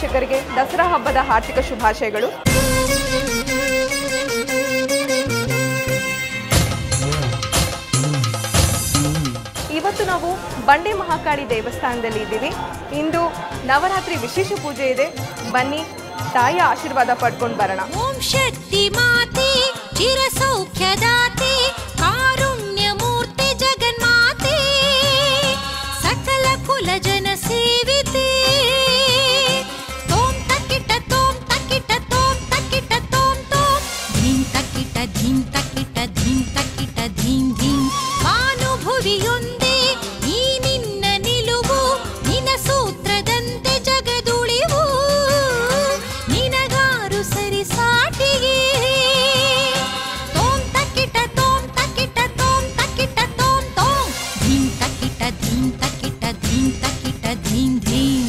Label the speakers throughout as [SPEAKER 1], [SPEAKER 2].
[SPEAKER 1] ವೀಕ್ಷಕರಿಗೆ ದಸರಾ ಹಬ್ಬದ ಹಾರ್ದಿಕ ಶುಭಾಶಯಗಳು ಇವತ್ತು ನಾವು ಬಂಡೆ ಮಹಾಕಾಳಿ ದೇವಸ್ಥಾನದಲ್ಲಿ ಇದ್ದೀವಿ ಇಂದು ನವರಾತ್ರಿ ವಿಶೇಷ ಪೂಜೆ ಇದೆ ಬನ್ನಿ ತಾಯಿಯ ಆಶೀರ್ವಾದ ಪಡ್ಕೊಂಡು ಬರೋಣ
[SPEAKER 2] ಓಂ ಶಕ್ತಿ ಮಾತೆ ಚಿರ ಸೌಖ್ಯದಾತೆ ಕಾರುಣ್ಯ ಮೂರ್ತಿ ಜಗನ್ಮಾತೆ ಸಕಲ ಕುಲ ಜನ ಸೇವಿತೆ ತೋಂ ತಕ್ಕಿಟ ತೋಂ ತಕ್ಕಿಟ ತೋಂ ತಕ್ಕಿಟ ತೋಂ ತೋಂ ಧೀಂ ತಕ್ಕಿಟ ಧೀಂ ತಕ್ಕಿಟ ಧೀಂ ತಕ್ಕಿಟ ಧೀಂ ಧೀಂ ಭಾನುಭುವಿಯೊಂದೇ ಈ ನಿನ್ನ ನಿಲುವು ನಿನ ಸೂತ್ರದಂತೆ ಜಗದುಳಿವು ನಿನಗಾರು ಸರಿ ಸಾಟಿಗೆ ತೋಂ ತಕ್ಕಿಟ ತೋಂ ತಕ್ಕಿಟ ತೋಂ ತಕ್ಕಿಟ ತೋಂ ತೋಂ ಧೀಂ ತಕ್ಕಿಟ ಧೀಂ ತಕ್ಕಿಟ ಧೀಂ ತಕ್ಕಿಟ ಧೀಂ ಧೀಂ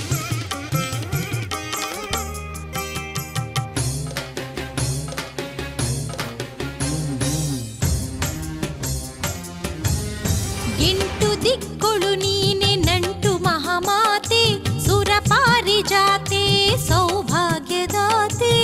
[SPEAKER 2] ಎಂಟು ದಿಕ್ಕುಳು ನೀನೆ ನಂಟು ಮಹಾಮಾತೆ ಸುರ ಪಾರಿಜಾತೆ ಸೌಭಾಗ್ಯದಾತೆ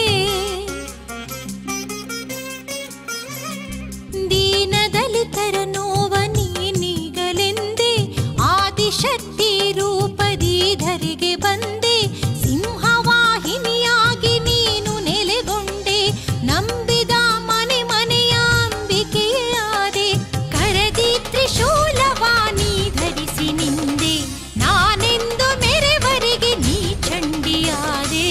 [SPEAKER 2] ದೀನ ದಲಿತರ ನೋವ ನೀನೀಗಲೆಂದೆ ಆದಿಶಕ್ತಿ ರೂಪದಿ ಧರಿಗೆ ಬಂದೆ ಸಿಂಹವಾಹಿನಿಯಾಗಿ ನೀನು ನೆಲೆಗೊಂಡೆ ನಂಬಿದ ಮನೆ ಮನೆಯ ಅಂಬಿಕೆಯಾದೆ ಕರದಿ ತ್ರಿಶೂಲವಾಣಿ ಧರಿಸಿ ನಿಂದೆ ನಾನೆಂದು ಮೆರೆವರಿಗೆ ನೀ ಚಂಡಿಯಾದೆ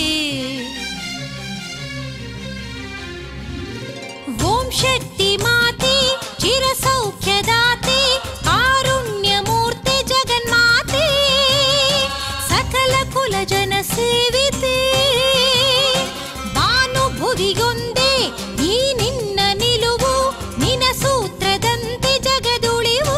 [SPEAKER 2] ಓಂ ಶಕ್ತಿ ಮಾತೆ ಚಿರ ಸೌಖ್ಯದಾತೆ ಕಾರುಣ್ಯ ಮೂರ್ತಿ ಜಗನ್ಮಾತೆ ಸಕಲ ಕುಲ ಜನ ಸೇವಿತೆ ಭಾನುಭುವಿಗೊಂದೇ ಈ ನಿನ್ನ ನಿಲುವು ನಿನ ಸೂತ್ರದಂತೆ ಜಗದುಳಿವು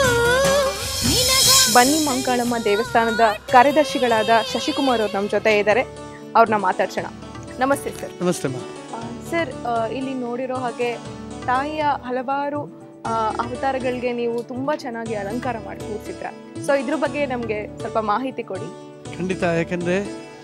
[SPEAKER 2] ನಿನಗ
[SPEAKER 1] ಬನ್ನಿ ಮಂಕಾಳಮ್ಮ ದೇವಸ್ಥಾನದ ಕಾರ್ಯದರ್ಶಿಗಳಾದ ಶಶಿಕುಮಾರ್ ಅವ್ರು ನಮ್ಮ ಜೊತೆ ಇದ್ದಾರೆ ಅವ್ರನ್ನ ಮಾತಾಡ್ಸೋಣ ನಮಸ್ತೆ ಸರ್
[SPEAKER 3] ನಮಸ್ತೆ ಮಾ
[SPEAKER 1] ಸರ್ ಆ, ಇಲ್ಲಿ ನೋಡಿರೋ ಹಾಗೆ ತಾಯಿಯ ಹಲವಾರು ಆ, ಅವತಾರಗಳಿಗೆ ನೀವು ತುಂಬಾ ಚೆನ್ನಾಗಿ ಅಲಂಕಾರ ಮಾಡಿ ಕೂರಿಸಿದ್ರ ಸೊ ಇದ್ರ ಬಗ್ಗೆ ನಮಗೆ ಸ್ವಲ್ಪ ಮಾಹಿತಿ ಕೊಡಿ
[SPEAKER 3] ಖಂಡಿತ ಯಾಕೆಂದರೆ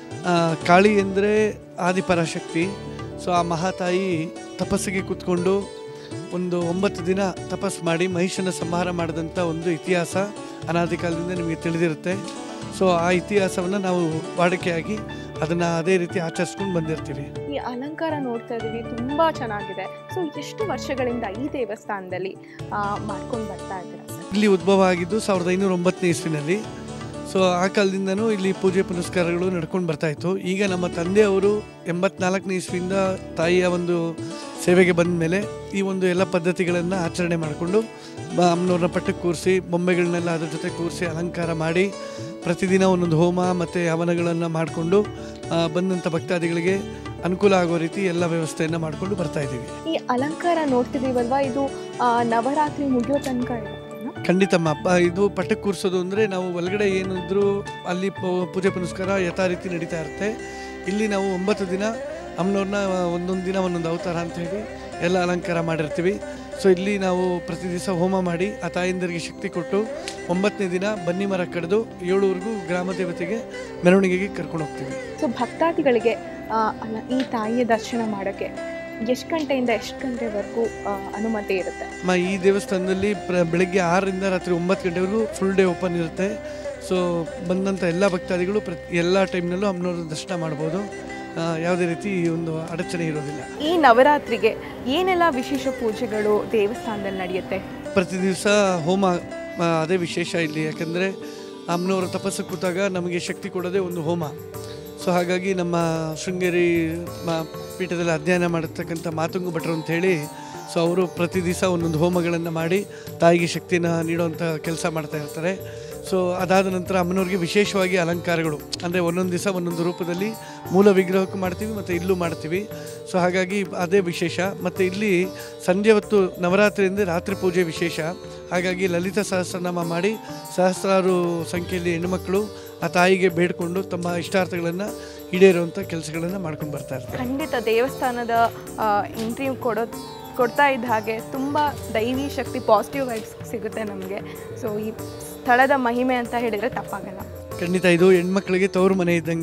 [SPEAKER 3] ಕಾಳಿ ಅಂದರೆ ಆದಿಪರಾಶಕ್ತಿ ಸೊ ಆ ಮಹಾತಾಯಿ ತಪಸ್ಸಿಗೆ ಕೂತ್ಕೊಂಡು ಒಂದು ಒಂಬತ್ತು ದಿನ ತಪಸ್ ಮಾಡಿ ಮಹಿಷನ ಸಂಹಾರ ಮಾಡಿದಂಥ ಒಂದು ಇತಿಹಾಸ ಅನಾದಿ ಕಾಲದಿಂದ ನಿಮಗೆ ತಿಳಿದಿರುತ್ತೆ ಸೊ ಆ ಇತಿಹಾಸವನ್ನು ನಾವು ವಾಡಿಕೆಯಾಗಿ ಅದನ್ನು ಅದೇ ರೀತಿ ಆಚರಿಸ್ಕೊಂಡು ಬಂದಿರ್ತೀವಿ
[SPEAKER 1] ಈ ಅಲಂಕಾರ ನೋಡ್ತಾ ಇದೀವಿ ತುಂಬಾ ಚೆನ್ನಾಗಿದೆ ಸೊ ಎಷ್ಟು ವರ್ಷಗಳಿಂದ ಈ ದೇವಸ್ಥಾನದಲ್ಲಿ ಆ, ಮಾಡ್ಕೊಂಡು ಬರ್ತಾ ಇದ್ದೀರಾ ಸರ್
[SPEAKER 3] ಇಲ್ಲಿ ಉದ್ಭವ ಆಗಿದ್ದು ಸಾವಿರದ ಐನೂರ ಒಂಬತ್ತನೇ ಇಸ್ವಿನಲ್ಲಿ ಸೊ ಆ ಕಾಲದಿಂದನೂ ಇಲ್ಲಿ ಪೂಜೆ ಪುನಸ್ಕಾರಗಳು ನಡ್ಕೊಂಡು ಬರ್ತಾ ಇತ್ತು ಈಗ ನಮ್ಮ ತಂದೆಯವರು ಎಂಬತ್ನಾಲ್ಕನೇ ಇಸ್ವಿಯಿಂದ ತಾಯಿಯ ಒಂದು ಸೇವೆಗೆ ಬಂದ ಮೇಲೆ ಈ ಒಂದು ಎಲ್ಲ ಪದ್ಧತಿಗಳನ್ನು ಆಚರಣೆ ಮಾಡಿಕೊಂಡು ಅಮ್ಮನವ್ರನ್ನ ಪಟ್ಟಕ್ಕೆ ಕೂರಿಸಿ ಬೊಂಬೆಗಳನ್ನೆಲ್ಲ ಅದ್ರ ಜೊತೆ ಕೂರಿಸಿ ಅಲಂಕಾರ ಮಾಡಿ ಪ್ರತಿದಿನ ಒಂದೊಂದು ಹೋಮ ಮತ್ತು ಹವನಗಳನ್ನು ಮಾಡಿಕೊಂಡು ಬಂದಂಥ ಭಕ್ತಾದಿಗಳಿಗೆ ಅನುಕೂಲ ಆಗೋ ರೀತಿ ಎಲ್ಲ ವ್ಯವಸ್ಥೆಯನ್ನು ಮಾಡಿಕೊಂಡು ಬರ್ತಾ ಇದ್ದೀವಿ
[SPEAKER 1] ಈ ಅಲಂಕಾರ ನೋಡ್ತಿದೀವಲ್ವಾ ಇದು ಆ, ನವರಾತ್ರಿ ಮುಗಿಯೋ ತನಕ ಇರುತ್ತೇನಾ?
[SPEAKER 3] ಖಂಡಿತಮ್ಮ ಪ ಇದು ಪಟ್ಟಕ್ಕೆ ಕೂರಿಸೋದು ಅಂದರೆ ನಾವು ಒಳಗಡೆ ಏನಿದ್ರು ಅಲ್ಲಿ ಪೂ- ಪೂಜೆ ಪುನಸ್ಕಾರ ಯಥಾ ರೀತಿ ನಡೀತಾ ಇರುತ್ತೆ ಇಲ್ಲಿ ನಾವು ಒಂಬತ್ತು ದಿನ ಅಮ್ಮನವ್ರನ್ನ ಒಂದೊಂದು ದಿನ ಒಂದೊಂದು ಅವತಾರ ಅಂತ ಹೇಳಿ ಎಲ್ಲ ಅಲಂಕಾರ ಮಾಡಿರ್ತೀವಿ ಸೊ ಇಲ್ಲಿ ನಾವು ಪ್ರತಿ ದಿವಸ ಹೋಮ ಮಾಡಿ ಆ ತಾಯಿಂದರಿಗೆ ಶಕ್ತಿ ಕೊಟ್ಟು ಒಂಬತ್ತನೇ ದಿನ ಬನ್ನಿ ಮರ ಕಡಿದು ಏಳುವರೆಗೂ ಗ್ರಾಮ ದೇವತೆಗೆ ಮೆರವಣಿಗೆಗೆ ಕರ್ಕೊಂಡು ಹೋಗ್ತೀವಿ
[SPEAKER 1] ಸೊ ಭಕ್ತಾದಿಗಳಿಗೆ ಆ, ಅಲ್ಲ ಈ ತಾಯಿಯ ದರ್ಶನ ಮಾಡೋಕ್ಕೆ ಎಷ್ಟು ಗಂಟೆಯಿಂದ ಎಷ್ಟು ಗಂಟೆವರೆಗೂ ಆ, ಅನುಮತಿ ಇರುತ್ತೆ
[SPEAKER 3] ಮ ಈ ದೇವಸ್ಥಾನದಲ್ಲಿ ಪ್ರ ಬೆಳಗ್ಗೆ ಆರರಿಂದ ರಾತ್ರಿ ಒಂಬತ್ತು ಗಂಟೆವರೆಗೂ ಫುಲ್ ಡೇ ಓಪನ್ ಇರುತ್ತೆ ಸೊ ಬಂದಂಥ ಎಲ್ಲ ಭಕ್ತಾದಿಗಳು ಪ್ರತಿ ಎಲ್ಲ ಟೈಮ್ನಲ್ಲೂ ಅಮ್ಮನವ್ರ ದರ್ಶನ ಮಾಡ್ಬೋದು ಆ, ಯಾವುದೇ ರೀತಿ ಒಂದು ಅಡಚಣೆ ಇರೋದಿಲ್ಲ
[SPEAKER 1] ಈ ನವರಾತ್ರಿಗೆ ಏನೆಲ್ಲ ವಿಶೇಷ ಪೂಜೆಗಳು ದೇವಸ್ಥಾನದಲ್ಲಿ ನಡೆಯುತ್ತೆ
[SPEAKER 3] ಪ್ರತಿ ದಿವಸ ಹೋಮ ಆ, ಅದೇ ವಿಶೇಷ ಇಲ್ಲಿ ಯಾಕಂದರೆ ಅಮ್ಮನವರ ತಪಸ್ಸು ಕೂತಾಗ ನಮಗೆ ಶಕ್ತಿ ಕೊಡೋದೇ ಒಂದು ಹೋಮ ಸೊ ಹಾಗಾಗಿ ನಮ್ಮ ಶೃಂಗೇರಿ ಮ- ಪೀಠದಲ್ಲಿ ಅಧ್ಯಯನ ಮಾಡಿರ್ತಕ್ಕಂಥ ಮಾತುಂಗು ಭಟ್ರು ಅಂತ ಹೇಳಿ ಸೊ ಅವರು ಪ್ರತಿ ದಿವಸ ಒಂದೊಂದು ಹೋಮಗಳನ್ನು ಮಾಡಿ ತಾಯಿಗೆ ಶಕ್ತಿನ ನೀಡುವಂಥ ಕೆಲಸ ಮಾಡ್ತಾ ಇರ್ತಾರೆ ಸೊ ಅದಾದ ನಂತರ ಅಮ್ಮನವ್ರಿಗೆ ವಿಶೇಷವಾಗಿ ಅಲಂಕಾರಗಳು ಅಂದರೆ ಒಂದೊಂದು ದಿವಸ ಒಂದೊಂದು ರೂಪದಲ್ಲಿ ಮೂಲ ವಿಗ್ರಹಕ್ಕೂ ಮಾಡ್ತೀವಿ ಮತ್ತು ಇಲ್ಲೂ ಮಾಡ್ತೀವಿ ಸೊ ಹಾಗಾಗಿ ಅದೇ ವಿಶೇಷ ಮತ್ತು ಇಲ್ಲಿ ಸಂಜೆ ಹೊತ್ತು ನವರಾತ್ರಿ ಅಂದರೆ ರಾತ್ರಿ ಪೂಜೆ ವಿಶೇಷ ಹಾಗಾಗಿ ಲಲಿತ ಸಹಸ್ರನಾಮ ಮಾಡಿ ಸಹಸ್ರಾರು ಸಂಖ್ಯೆಯಲ್ಲಿ ಹೆಣ್ಣುಮಕ್ಕಳು ಆ ತಾಯಿಗೆ ಬೇಡ್ಕೊಂಡು ತಮ್ಮ ಇಷ್ಟಾರ್ಥಗಳನ್ನು ಈಡೇರುವಂಥ ಕೆಲಸಗಳನ್ನು ಮಾಡ್ಕೊಂಡು ಬರ್ತಾ ಇರ್ತಾರೆ
[SPEAKER 1] ಖಂಡಿತ ದೇವಸ್ಥಾನದ ಎಂಟ್ರಿ ಕೊಡೋದು ಕೊಡ್ತಾ ಇದ್ದ ಹಾಗೆ ತುಂಬ ದೈವಿ ಶಕ್ತಿ ಪಾಸಿಟಿವ್ ವೈಬ್ಸ್ ಸಿಗುತ್ತೆ ನಮಗೆ ಸೊ ಈ ಸ್ಥಳದ ಮಹಿಮೆ ಅಂತ ಹೇಳಿದರೆ ತಪ್ಪಾಗಲ್ಲ
[SPEAKER 3] ಖಂಡಿತ ಇದು ಹೆಣ್ಮಕ್ಳಿಗೆ ತವರು ಮನೆ ಇದ್ದಂಗೆ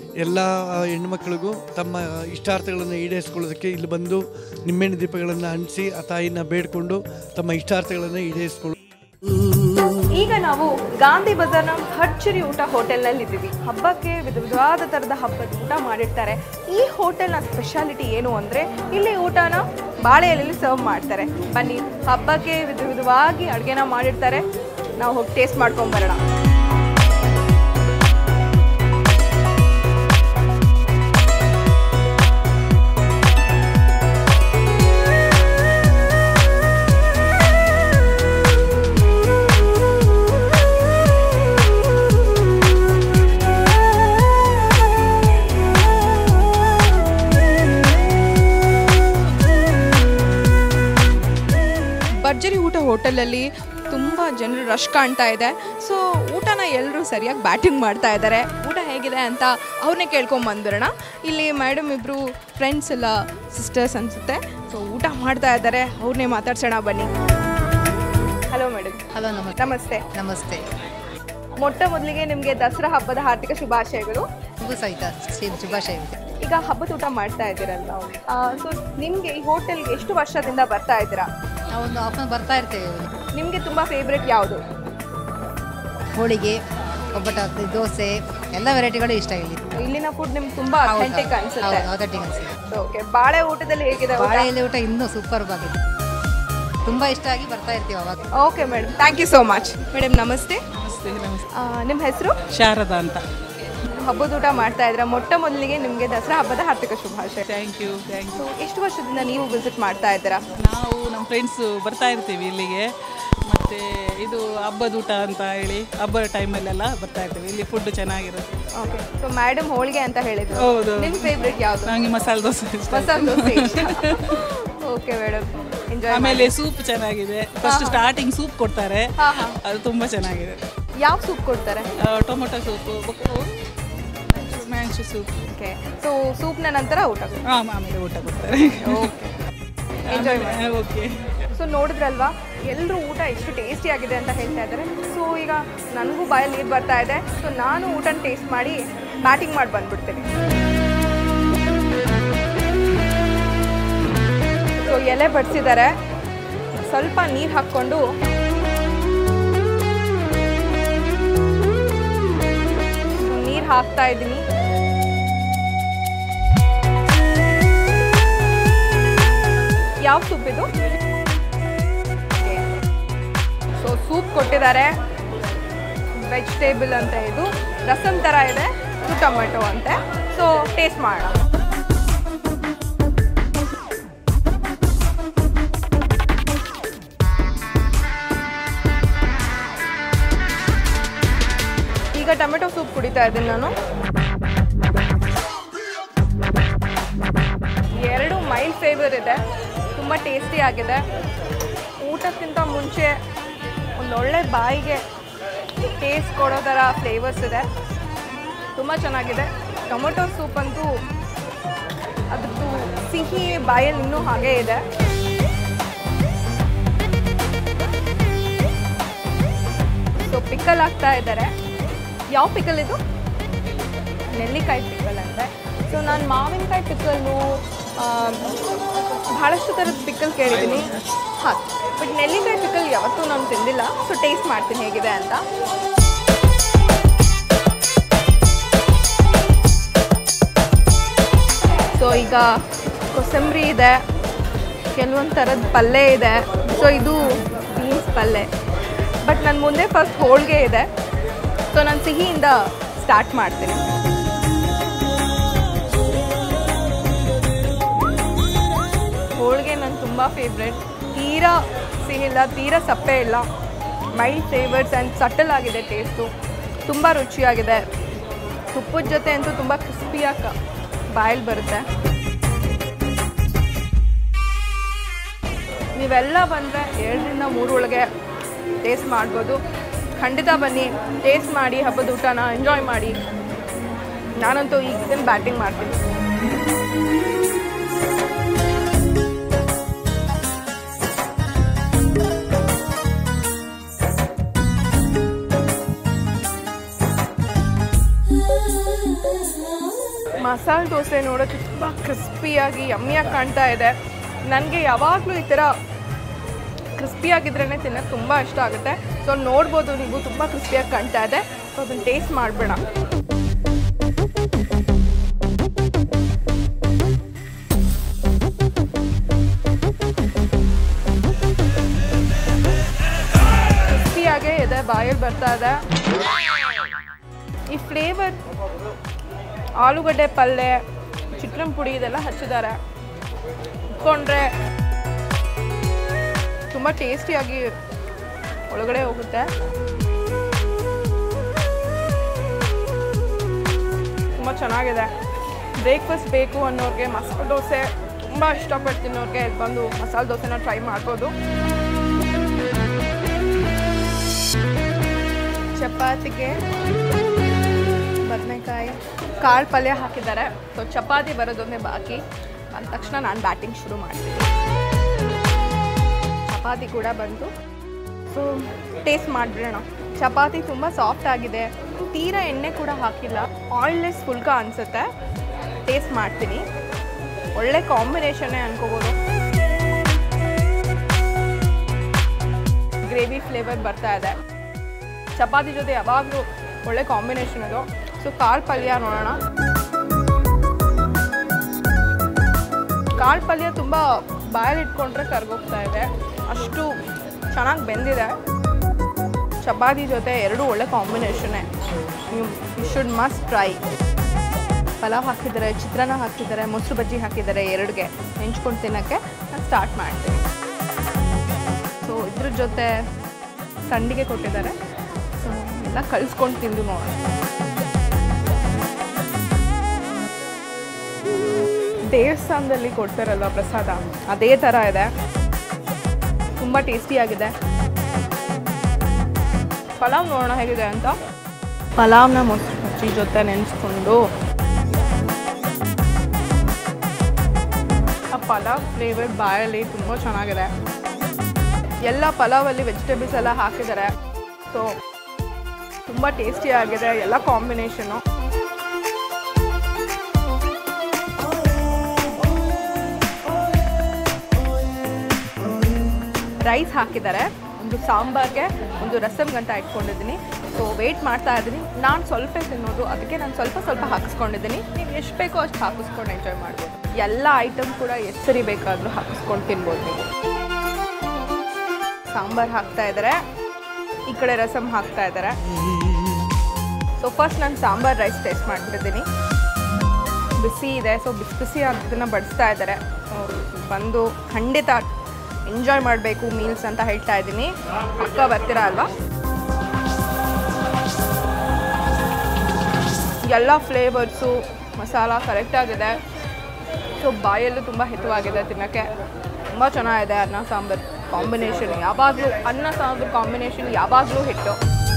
[SPEAKER 3] ಎಲ್ಲ ಹೆಣ್ಮಕ್ಳಿಗೂ ತಮ್ಮ ಇಷ್ಟಾರ್ಥಗಳನ್ನು ಈಡೇರಿಸ್ಕೊಳ್ಳೋದಕ್ಕೆ ಇಲ್ಲಿ ಬಂದು ನಿಮ್ಮೆಣ್ಣೆ ದೀಪಗಳನ್ನು ಹಂಚಿಸಿ ಆ ತಾಯಿನ ಬೇಡ್ಕೊಂಡು ತಮ್ಮ ಇಷ್ಟಾರ್ಥಗಳನ್ನು ಈಡೇರಿಸ್ಕೊಳ್ಳೋ
[SPEAKER 1] ಈಗ ನಾವು ಗಾಂಧಿ ಬಜಾರ್ನ ಭರ್ಜರಿ ಊಟ ಹೋಟೆಲ್ನಲ್ಲಿ ಇದ್ದೀವಿ ಹಬ್ಬಕ್ಕೆ ವಿಧ ವಿಧವಾದ ಥರದ ಹಬ್ಬದ ಊಟ ಮಾಡಿರ್ತಾರೆ ಈ ಹೋಟೆಲ್ನ ಸ್ಪೆಷಾಲಿಟಿ ಏನು ಅಂದರೆ ಇಲ್ಲಿ ಊಟನ ಬಾಳೆ ಎಲೆಯಲ್ಲಿ ಸರ್ವ್ ಮಾಡ್ತಾರೆ ಬನ್ನಿ ಹಬ್ಬಕ್ಕೆ ವಿಧ ವಿಧವಾಗಿ ಅಡುಗೆನ ಮಾಡಿರ್ತಾರೆ ನಾವು ಹೋಗಿ ಟೇಸ್ಟ್ ಮಾಡ್ಕೊಂಡು ಬರೋಣ ಭರ್ಜರಿ ಊಟ ಹೋಟೆಲಲ್ಲಿ ತುಂಬ ಜನರು ರಶ್ ಕಾಣ್ತಾ ಇದೆ ಸೊ ಊಟನ ಎಲ್ಲರೂ ಸರಿಯಾಗಿ ಬ್ಯಾಟಿಂಗ್ ಮಾಡ್ತಾ ಇದ್ದಾರೆ ಊಟ ಹೇಗಿದೆ ಅಂತ ಅವ್ರನ್ನೇ ಕೇಳ್ಕೊಂಡ್ ಬಂದ್ಬಿಡೋಣ ಇಲ್ಲಿ ಮೇಡಮ್ ಇಬ್ಬರು ಫ್ರೆಂಡ್ಸ್ ಎಲ್ಲ ಸಿಸ್ಟರ್ಸ್ ಅನಿಸುತ್ತೆ ಸೊ ಊಟ ಮಾಡ್ತಾ ಇದ್ದಾರೆ ಅವ್ರನ್ನೇ ಮಾತಾಡ್ಸೋಣ ಬನ್ನಿ ಹಲೋ ಮೇಡಮ್
[SPEAKER 4] ಹಲೋ ನಮಸ್ತೆ
[SPEAKER 1] ನಮಸ್ತೆ
[SPEAKER 4] ನಮಸ್ತೆ
[SPEAKER 1] ಮೊಟ್ಟ ಮೊದಲಿಗೆ ನಿಮಗೆ ದಸರಾ ಹಬ್ಬದ ಹಾರ್ದಿಕ ಶುಭಾಶಯಗಳು
[SPEAKER 4] ನಿಮಗೂ ಸಹಿತ ಶಿ- ಶುಭಾಶಯವಿದೆ
[SPEAKER 1] ಈಗ ಹಬ್ಬದ ಊಟ ಮಾಡ್ತಾ ಇದ್ದೀರಲ್ವ ಸೊ ನಿಮಗೆ ಈ ಹೋಟೆಲ್ಗೆ ಎಷ್ಟು ವರ್ಷದಿಂದ ಬರ್ತಾ ಇದ್ದೀರಾ
[SPEAKER 4] ನಾವೊಂದು ಹಾಫ್ ಬರ್ತಾ ಇರ್ತೇವೆ
[SPEAKER 1] ನಿಮಗೆ ತುಂಬ ಫೇವ್ರೆಟ್ ಯಾವುದು
[SPEAKER 4] ಹೋಳಿಗೆ ಒಬ್ಬಟ ದೋಸೆ ಎಲ್ಲ ವೆರೈಟಿಗಳು ಇಷ್ಟ ಇಲ್ಲಿ
[SPEAKER 1] ಇಲ್ಲಿನ ಫುಡ್ ನಿಮ್ಗೆ ತುಂಬಾ ಅಥೆಂಟಿಕ್ ಅನ್ಸುತ್ತೆ
[SPEAKER 4] ಅಥೆಂಟಿಕ್ ಅನ್ಸುತ್ತೆ
[SPEAKER 1] ಓಕೆ ಬಾಳೆ ಊಟದಲ್ಲಿ ಹೇಗಿದೆ ಊಟ?
[SPEAKER 4] ಬಾಳೆ ಎಲೆ ಊಟ ಇನ್ನೂ ಸೂಪರ್ ಆಗಿದೆ ತುಂಬ ಇಷ್ಟ ಆಗಿ ಬರ್ತಾ ಇರ್ತೀವಿ ಅವಾಗ
[SPEAKER 1] okay madam thank you so much madam ನಮಸ್ತೆ
[SPEAKER 5] ನಮಸ್ತೆ ನಮಸ್ತೆ
[SPEAKER 1] ಆ, ನಿಮ್ಮ ಹೆಸರು
[SPEAKER 5] ಶಾರದಾ ಅಂತ
[SPEAKER 1] ಹಬ್ಬದ ಊಟ ಮಾಡ್ತಾ ಇದ್ರ ಮೊಟ್ಟ ಮೊದಲಿಗೆ ನಿಮಗೆ ದಸರಾ ಹಬ್ಬದ ಹಾರ್ದಿಕ ಶುಭಾಶಯ
[SPEAKER 5] thank you thank you
[SPEAKER 1] So, ಎಷ್ಟು ವರ್ಷದಿಂದ ನೀವು ವಿಸಿಟ್ ಮಾಡ್ತಾ ಇದ್ದೀರಾ
[SPEAKER 5] ನಾವು ನಮ್ಮ ಫ್ರೆಂಡ್ಸು ಬರ್ತಾ ಇರ್ತೀವಿ ಇಲ್ಲಿಗೆ ಮತ್ತು ಇದು ಹಬ್ಬದ ಊಟ ಅಂತ ಹೇಳಿ ಹಬ್ಬದ ಟೈಮಲ್ಲೆಲ್ಲ ಬರ್ತಾ ಇರ್ತೀವಿ ಇಲ್ಲಿ ಫುಡ್ ಚೆನ್ನಾಗಿರುತ್ತೆ
[SPEAKER 1] ಓಕೆ ಸೊ ಮೇಡಮ್ ಹೋಳಿಗೆ ಅಂತ ಹೇಳಿದ್ರು
[SPEAKER 5] ಹೌದು.
[SPEAKER 1] ನಿಮ್ಮ ಫೇವ್ರೆಟ್ ಯಾವುದು
[SPEAKER 5] ನನಗೆ ಮಸಾಲೆ ದೋಸೆ ಇಷ್ಟ
[SPEAKER 1] masala dosa okay madam enjoy
[SPEAKER 5] ಆಮೇಲೆ ಸೂಪ್ ಚೆನ್ನಾಗಿದೆ ಫಸ್ಟ್ ಸ್ಟಾರ್ಟಿಂಗ್ ಸೂಪ್ ಕೊಡ್ತಾರೆ
[SPEAKER 1] ಹಾ ಹಾ
[SPEAKER 5] ಅದು ತುಂಬ ಚೆನ್ನಾಗಿದೆ
[SPEAKER 1] ಯಾವ ಸೂಪ್ ಕೊಡ್ತಾರೆ
[SPEAKER 5] tomato soup manchow soup
[SPEAKER 1] okay so ಸೂಪ್ನ ನಂತರ ಊಟ
[SPEAKER 5] ಹಾಂ ಆಮೇಲೆ ಊಟ ಕೊಡ್ತಾರೆ
[SPEAKER 1] ಓಕೆ ಎಂಜಾಯ್ ಮಾಡಿ
[SPEAKER 5] ಓಕೆ
[SPEAKER 1] ಸೊ ನೋಡಿದ್ರಲ್ವಾ ಎಲ್ಲರೂ ಊಟ ಎಷ್ಟು ಟೇಸ್ಟಿ ಆಗಿದೆ ಅಂತ ಹೇಳ್ತಾ ಇದ್ದಾರೆ ಸೊ ಈಗ ನನಗೂ ಬಾಯಲ್ಲಿ ನೀರು ಬರ್ತಾ ಇದೆ ಸೊ ನಾನು ಊಟನ ಟೇಸ್ಟ್ ಮಾಡಿ ಬ್ಯಾಟಿಂಗ್ ಮಾಡಿ ಬಂದ್ಬಿಡ್ತೀನಿ ಸೊ ಎಲೆ ಬಡಿಸಿದ್ದಾರೆ ಸ್ವಲ್ಪ ನೀರು ಹಾಕ್ಕೊಂಡು ನೀರು ಹಾಕ್ತಾ ಇದ್ದೀನಿ ಯಾವ ಸೂಪ್ ಇದು ಸೊ ಸೂಪ್ ಕೊಟ್ಟಿದ್ದಾರೆ ವೆಜಿಟೇಬಲ್ ಅಂತ ಇದು ರಸಮ್ ಥರ ಇದೆ ಇದು ಟೊಮೆಟೊ ಅಂತೆ ಸೊ ಟೇಸ್ಟ್ ಮಾಡೋಣ ಈಗ ಟೊಮೆಟೊ ಸೂಪ್ ಕುಡಿತಾ ಇದ್ದೀನಿ ನಾನು ಎರಡು ಮೈಲ್ಡ್ ಫ್ಲೇವರ್ ಇದೆ ತುಂಬ ಟೇಸ್ಟಿ ಆಗಿದೆ ಊಟಕ್ಕಿಂತ ಮುಂಚೆ ಒಂದೊಳ್ಳೆ ಬಾಯಿಗೆ ಟೇಸ್ಟ್ ಕೊಡೋ ಥರ ಫ್ಲೇವರ್ಸ್ ಇದೆ ತುಂಬ ಚೆನ್ನಾಗಿದೆ ಟೊಮೊಟೊ ಸೂಪ್ ಅಂತೂ ಅದ್ರದ್ದು ಸಿಹಿ ಬಾಯಲ್ಲಿ ಇನ್ನೂ ಹಾಗೇ ಇದೆ ಸೊ ಪಿಕಲ್ ಹಾಕ್ತಾ ಇದ್ದಾರೆ ಯಾವ ಪಿಕಲ್ ಇದು ನೆಲ್ಲಿಕಾಯಿ ಪಿಕಲ್ ಅಂದರೆ ಸೊ ನಾನು ಮಾವಿನಕಾಯಿ ಪಿಕಲ್ಲು ಭಾಳಷ್ಟು ಥರದ ಪಿಕಲ್ ಕೇಳಿದ್ದೀನಿ ಹಾಂ ಬಟ್ ನೆಲ್ಲಿಕಾಯಿ ಪಿಕಲ್ ಯಾವತ್ತೂ ನಾನು ತಿಂದಿಲ್ಲ ಸೊ ಟೇಸ್ಟ್ ಮಾಡ್ತೀನಿ ಹೇಗಿದೆ ಅಂತ ಸೊ ಈಗ ಕೊಸಂಬರಿ ಇದೆ ಕೆಲವೊಂದು ಥರದ ಪಲ್ಯ ಇದೆ ಸೊ ಇದು ಬೀನ್ಸ್ ಪಲ್ಯ ಬಟ್ ನನ್ನ ಮುಂದೆ ಫಸ್ಟ್ ಹೋಳಿಗೆ ಇದೆ ಸೊ ನಾನು ಸಿಹಿಯಿಂದ ಸ್ಟಾರ್ಟ್ ಮಾಡ್ತೀನಿ ಹೋಳಿಗೆ ನನ್ನ ತುಂಬ ಫೇವ್ರೆಟ್ ತೀರಾ ಸಿಹಿ ಇಲ್ಲ ತೀರಾ ಸಪ್ಪೆ ಇಲ್ಲ ಮೈಲ್ಡ್ ಫ್ಲೇವರ್ಸ್ ಆ್ಯಂಡ್ ಸಟಲ್ ಆಗಿದೆ ಟೇಸ್ಟು ತುಂಬ ರುಚಿಯಾಗಿದೆ ತುಪ್ಪದ ಜೊತೆ ಅಂತೂ ತುಂಬ ಕ್ರಿಸ್ಪಿಯಾಗಿ ಬಾಯಲ್ಲಿ ಬರುತ್ತೆ ನೀವೆಲ್ಲ ಬಂದರೆ ಎರಡರಿಂದ ಮೂರು ಒಳಗೆ ಟೇಸ್ಟ್ ಮಾಡ್ಬೋದು ಖಂಡಿತ ಬನ್ನಿ ಟೇಸ್ಟ್ ಮಾಡಿ ಹಬ್ಬದ ಊಟನ ಎಂಜಾಯ್ ಮಾಡಿ ನಾನಂತೂ ಈಗ ಬ್ಯಾಟಿಂಗ್ ಮಾಡ್ತೀನಿ
[SPEAKER 6] Ah
[SPEAKER 1] ಮಸಾಲೆ ದೋಸೆ ನೋಡೋಕ್ಕೆ ತುಂಬ ಕ್ರಿಸ್ಪಿಯಾಗಿ ಯಮ್ಮಿಯಾಗಿ ಕಾಣ್ತಾ ಇದೆ ನನಗೆ ಯಾವಾಗಲೂ ಈ ಥರ ಕ್ರಿಸ್ಪಿಯಾಗಿದ್ರೇ ತಿನ್ನೋಕ್ಕೆ ತುಂಬ ಇಷ್ಟ ಆಗುತ್ತೆ ಸೊ ನೋಡ್ಬೋದು ನೀವು ತುಂಬ ಕ್ರಿಸ್ಪಿಯಾಗಿ ಕಾಣ್ತಾ ಇದೆ ಸೊ ಅದನ್ನು ಟೇಸ್ಟ್ ಮಾಡಬೇಡ ಕ್ರಿಸ್ಪಿಯಾಗೇ ಇದೆ ಬಾಯಲ್ಲಿ ಬರ್ತಾ ಇದೆ ಈ ಫ್ಲೇವರ್ ಆಲೂಗಡ್ಡೆ ಪಲ್ಯ ಚಿತ್ರಾನ್ನ ಪುಡಿ ಇದೆಲ್ಲ ಹಚ್ಚಿದ್ದಾರೆ ಇಟ್ಕೊಂಡ್ರೆ ತುಂಬ ಟೇಸ್ಟಿಯಾಗಿ ಒಳಗಡೆ ಹೋಗುತ್ತೆ ತುಂಬ ಚೆನ್ನಾಗಿದೆ ಬ್ರೇಕ್ಫಾಸ್ಟ್ ಬೇಕು ಅನ್ನೋರಿಗೆ ಮಸಾಲೆ ದೋಸೆ ತುಂಬ ಇಷ್ಟಪಟ್ಟು ತಿನ್ನೋರಿಗೆ ಇಲ್ಲಿ ಬಂದು ಮಸಾಲೆ ದೋಸೆನ ಟ್ರೈ ಮಾಡ್ಬೋದು ಚಪಾತಿಗೆ ಬದನೆಕಾಯಿ ಕಾಳು ಪಲ್ಯ ಹಾಕಿದ್ದಾರೆ ಸೊ ಚಪಾತಿ ಬರೋದೊಂದೇ ಬಾಕಿ ಅಂದ ತಕ್ಷಣ ನಾನು ಬ್ಯಾಟಿಂಗ್ ಶುರು ಮಾಡ್ತೀನಿ ಚಪಾತಿ ಕೂಡ ಬಂತು ಸೊ ಟೇಸ್ಟ್ ಮಾಡಿಬಿಡೋಣ ಚಪಾತಿ ತುಂಬ ಸಾಫ್ಟ್ ಆಗಿದೆ ತೀರಾ ಎಣ್ಣೆ ಕೂಡ ಹಾಕಿಲ್ಲ ಆಯಿಲ್ಲೆಸ್ ಫುಲ್ಕ ಅನಿಸುತ್ತೆ ಟೇಸ್ಟ್ ಮಾಡ್ತೀನಿ ಒಳ್ಳೆ ಕಾಂಬಿನೇಷನ್ನೇ ಅನ್ಕೋಬೋದು ಗ್ರೇವಿ ಫ್ಲೇವರ್ ಬರ್ತಾ ಇದೆ ಚಪಾತಿ ಜೊತೆ ಯಾವಾಗಲೂ ಒಳ್ಳೆ ಕಾಂಬಿನೇಷನ್ ಅದು ಸೊ ಕಾಳು ಪಲ್ಯ ನೋಡೋಣ ಕಾಳು ಪಲ್ಯ ತುಂಬ ಬಾಯಲ್ಲಿ ಇಟ್ಕೊಂಡ್ರೆ ಕರ್ಗೋಗ್ತಾ ಇದೆ ಅಷ್ಟು ಚೆನ್ನಾಗಿ ಬೆಂದಿದೆ ಚಪಾತಿ ಜೊತೆ ಎರಡೂ ಒಳ್ಳೆ ಕಾಂಬಿನೇಷನ್ನೇ ನೀವು you should must try pulao ಹಾಕಿದ್ದಾರೆ ಚಿತ್ರಾನ್ನ ಹಾಕಿದ್ದಾರೆ ಮೊಸರು ಬಜ್ಜಿ ಹಾಕಿದ್ದಾರೆ ಎರಡಿಗೆ ನೆಂಚ್ಕೊಂಡು ತಿನ್ನೋಕ್ಕೆ ನಾನು ಸ್ಟಾರ್ಟ್ ಮಾಡ್ತೀನಿ ಸೊ ಇದ್ರ ಜೊತೆ ಸಂಡಿಗೆ ಕೊಟ್ಟಿದ್ದಾರೆ ಸೊ ಎಲ್ಲ ಕಲಿಸ್ಕೊಂಡು ತಿಂದು ನೋಡೋಣ ದೇವಸ್ಥಾನದಲ್ಲಿ ಕೊಡ್ತಾರಲ್ವ ಪ್ರಸಾದ ಅದೇ ಥರ ಇದೆ ತುಂಬ ಟೇಸ್ಟಿಯಾಗಿದೆ ಪಲಾವ್ ನೋಡೋಣ ಹೇಗಿದೆ ಅಂತ ಪಲಾವ್ನ ಮೊಸರು ಬಜ್ಜಿ ಜೊತೆ ನೆನೆಸ್ಕೊಂಡು ಆ ಪಲಾವ್ ಫ್ಲೇವರ್ ಬಾಯಲ್ಲಿ ತುಂಬ ಚೆನ್ನಾಗಿದೆ ಎಲ್ಲ ಪಲಾವಲ್ಲಿ ವೆಜಿಟೇಬಲ್ಸ್ ಎಲ್ಲ ಹಾಕಿದ್ದಾರೆ ಸೊ ತುಂಬ ಟೇಸ್ಟಿ ಆಗಿದೆ ಎಲ್ಲ ಕಾಂಬಿನೇಷನು ರೈಸ್ ಹಾಕಿದ್ದಾರೆ ಒಂದು ಸಾಂಬಾರ್ಗೆ ಒಂದು ರಸಮ್ಗಂತ ಇಟ್ಕೊಂಡಿದ್ದೀನಿ ಸೊ ವೆಯ್ಟ್ ಮಾಡ್ತಾ ಇದ್ದೀನಿ ನಾನು ಸ್ವಲ್ಪ ತಿನ್ನೋದು ಅದಕ್ಕೆ ನಾನು ಸ್ವಲ್ಪ ಸ್ವಲ್ಪ ಹಾಕಿಸ್ಕೊಂಡಿದ್ದೀನಿ ನೀವು ಎಷ್ಟು ಬೇಕೋ ಅಷ್ಟು ಹಾಕಿಸ್ಕೊಂಡು ಎಂಜಾಯ್ ಮಾಡ್ಬೋದು ಎಲ್ಲ ಐಟಮ್ ಕೂಡ ಎಷ್ಟು ಸರಿ ಬೇಕಾದರೂ ಹಾಕಿಸ್ಕೊಂಡು ತಿನ್ಬೋದು ನೀವು ಸಾಂಬಾರ್ ಹಾಕ್ತಾ ಇದ್ದಾರೆ ಈ ಕಡೆ ರಸಮ್ ಹಾಕ್ತಾ ಇದ್ದಾರೆ ಸೊ ಫಸ್ಟ್ ನಾನು ಸಾಂಬಾರ್ ರೈಸ್ ಟೇಸ್ಟ್ ಮಾಡ್ಬಿಟ್ಟಿದ್ದೀನಿ ಬಿಸಿ ಇದೆ ಸೊ ಬಿಸಿ ಬಿಸಿ ಅದನ್ನು ಬಡಿಸ್ತಾ ಇದ್ದಾರೆ So, ಬಂದು ಖಂಡಿತ ಎಂಜಾಯ್ ಮಾಡಬೇಕು ಮೀಲ್ಸ್ ಅಂತ ಹೇಳ್ತಾ ಇದ್ದೀನಿ ಅಕ್ಕ ಬರ್ತೀರಾ ಅಲ್ವಾ ಎಲ್ಲ ಫ್ಲೇವರ್ಸು ಮಸಾಲ ಕರೆಕ್ಟಾಗಿದೆ ಸೊ ಬಾಯಲ್ಲೂ ತುಂಬ ಹಿತವಾಗಿದೆ ತಿನ್ನೋಕ್ಕೆ ತುಂಬ ಚೆನ್ನಾಗಿದೆ ಅನ್ನ ಸಾಂಬಾರು ಕಾಂಬಿನೇಷನ್ ಯಾವಾಗಲೂ ಅನ್ನ ಸಾಂಬಾರು ಕಾಂಬಿನೇಷನ್ ಯಾವಾಗಲೂ ಹಿಟ್ಟು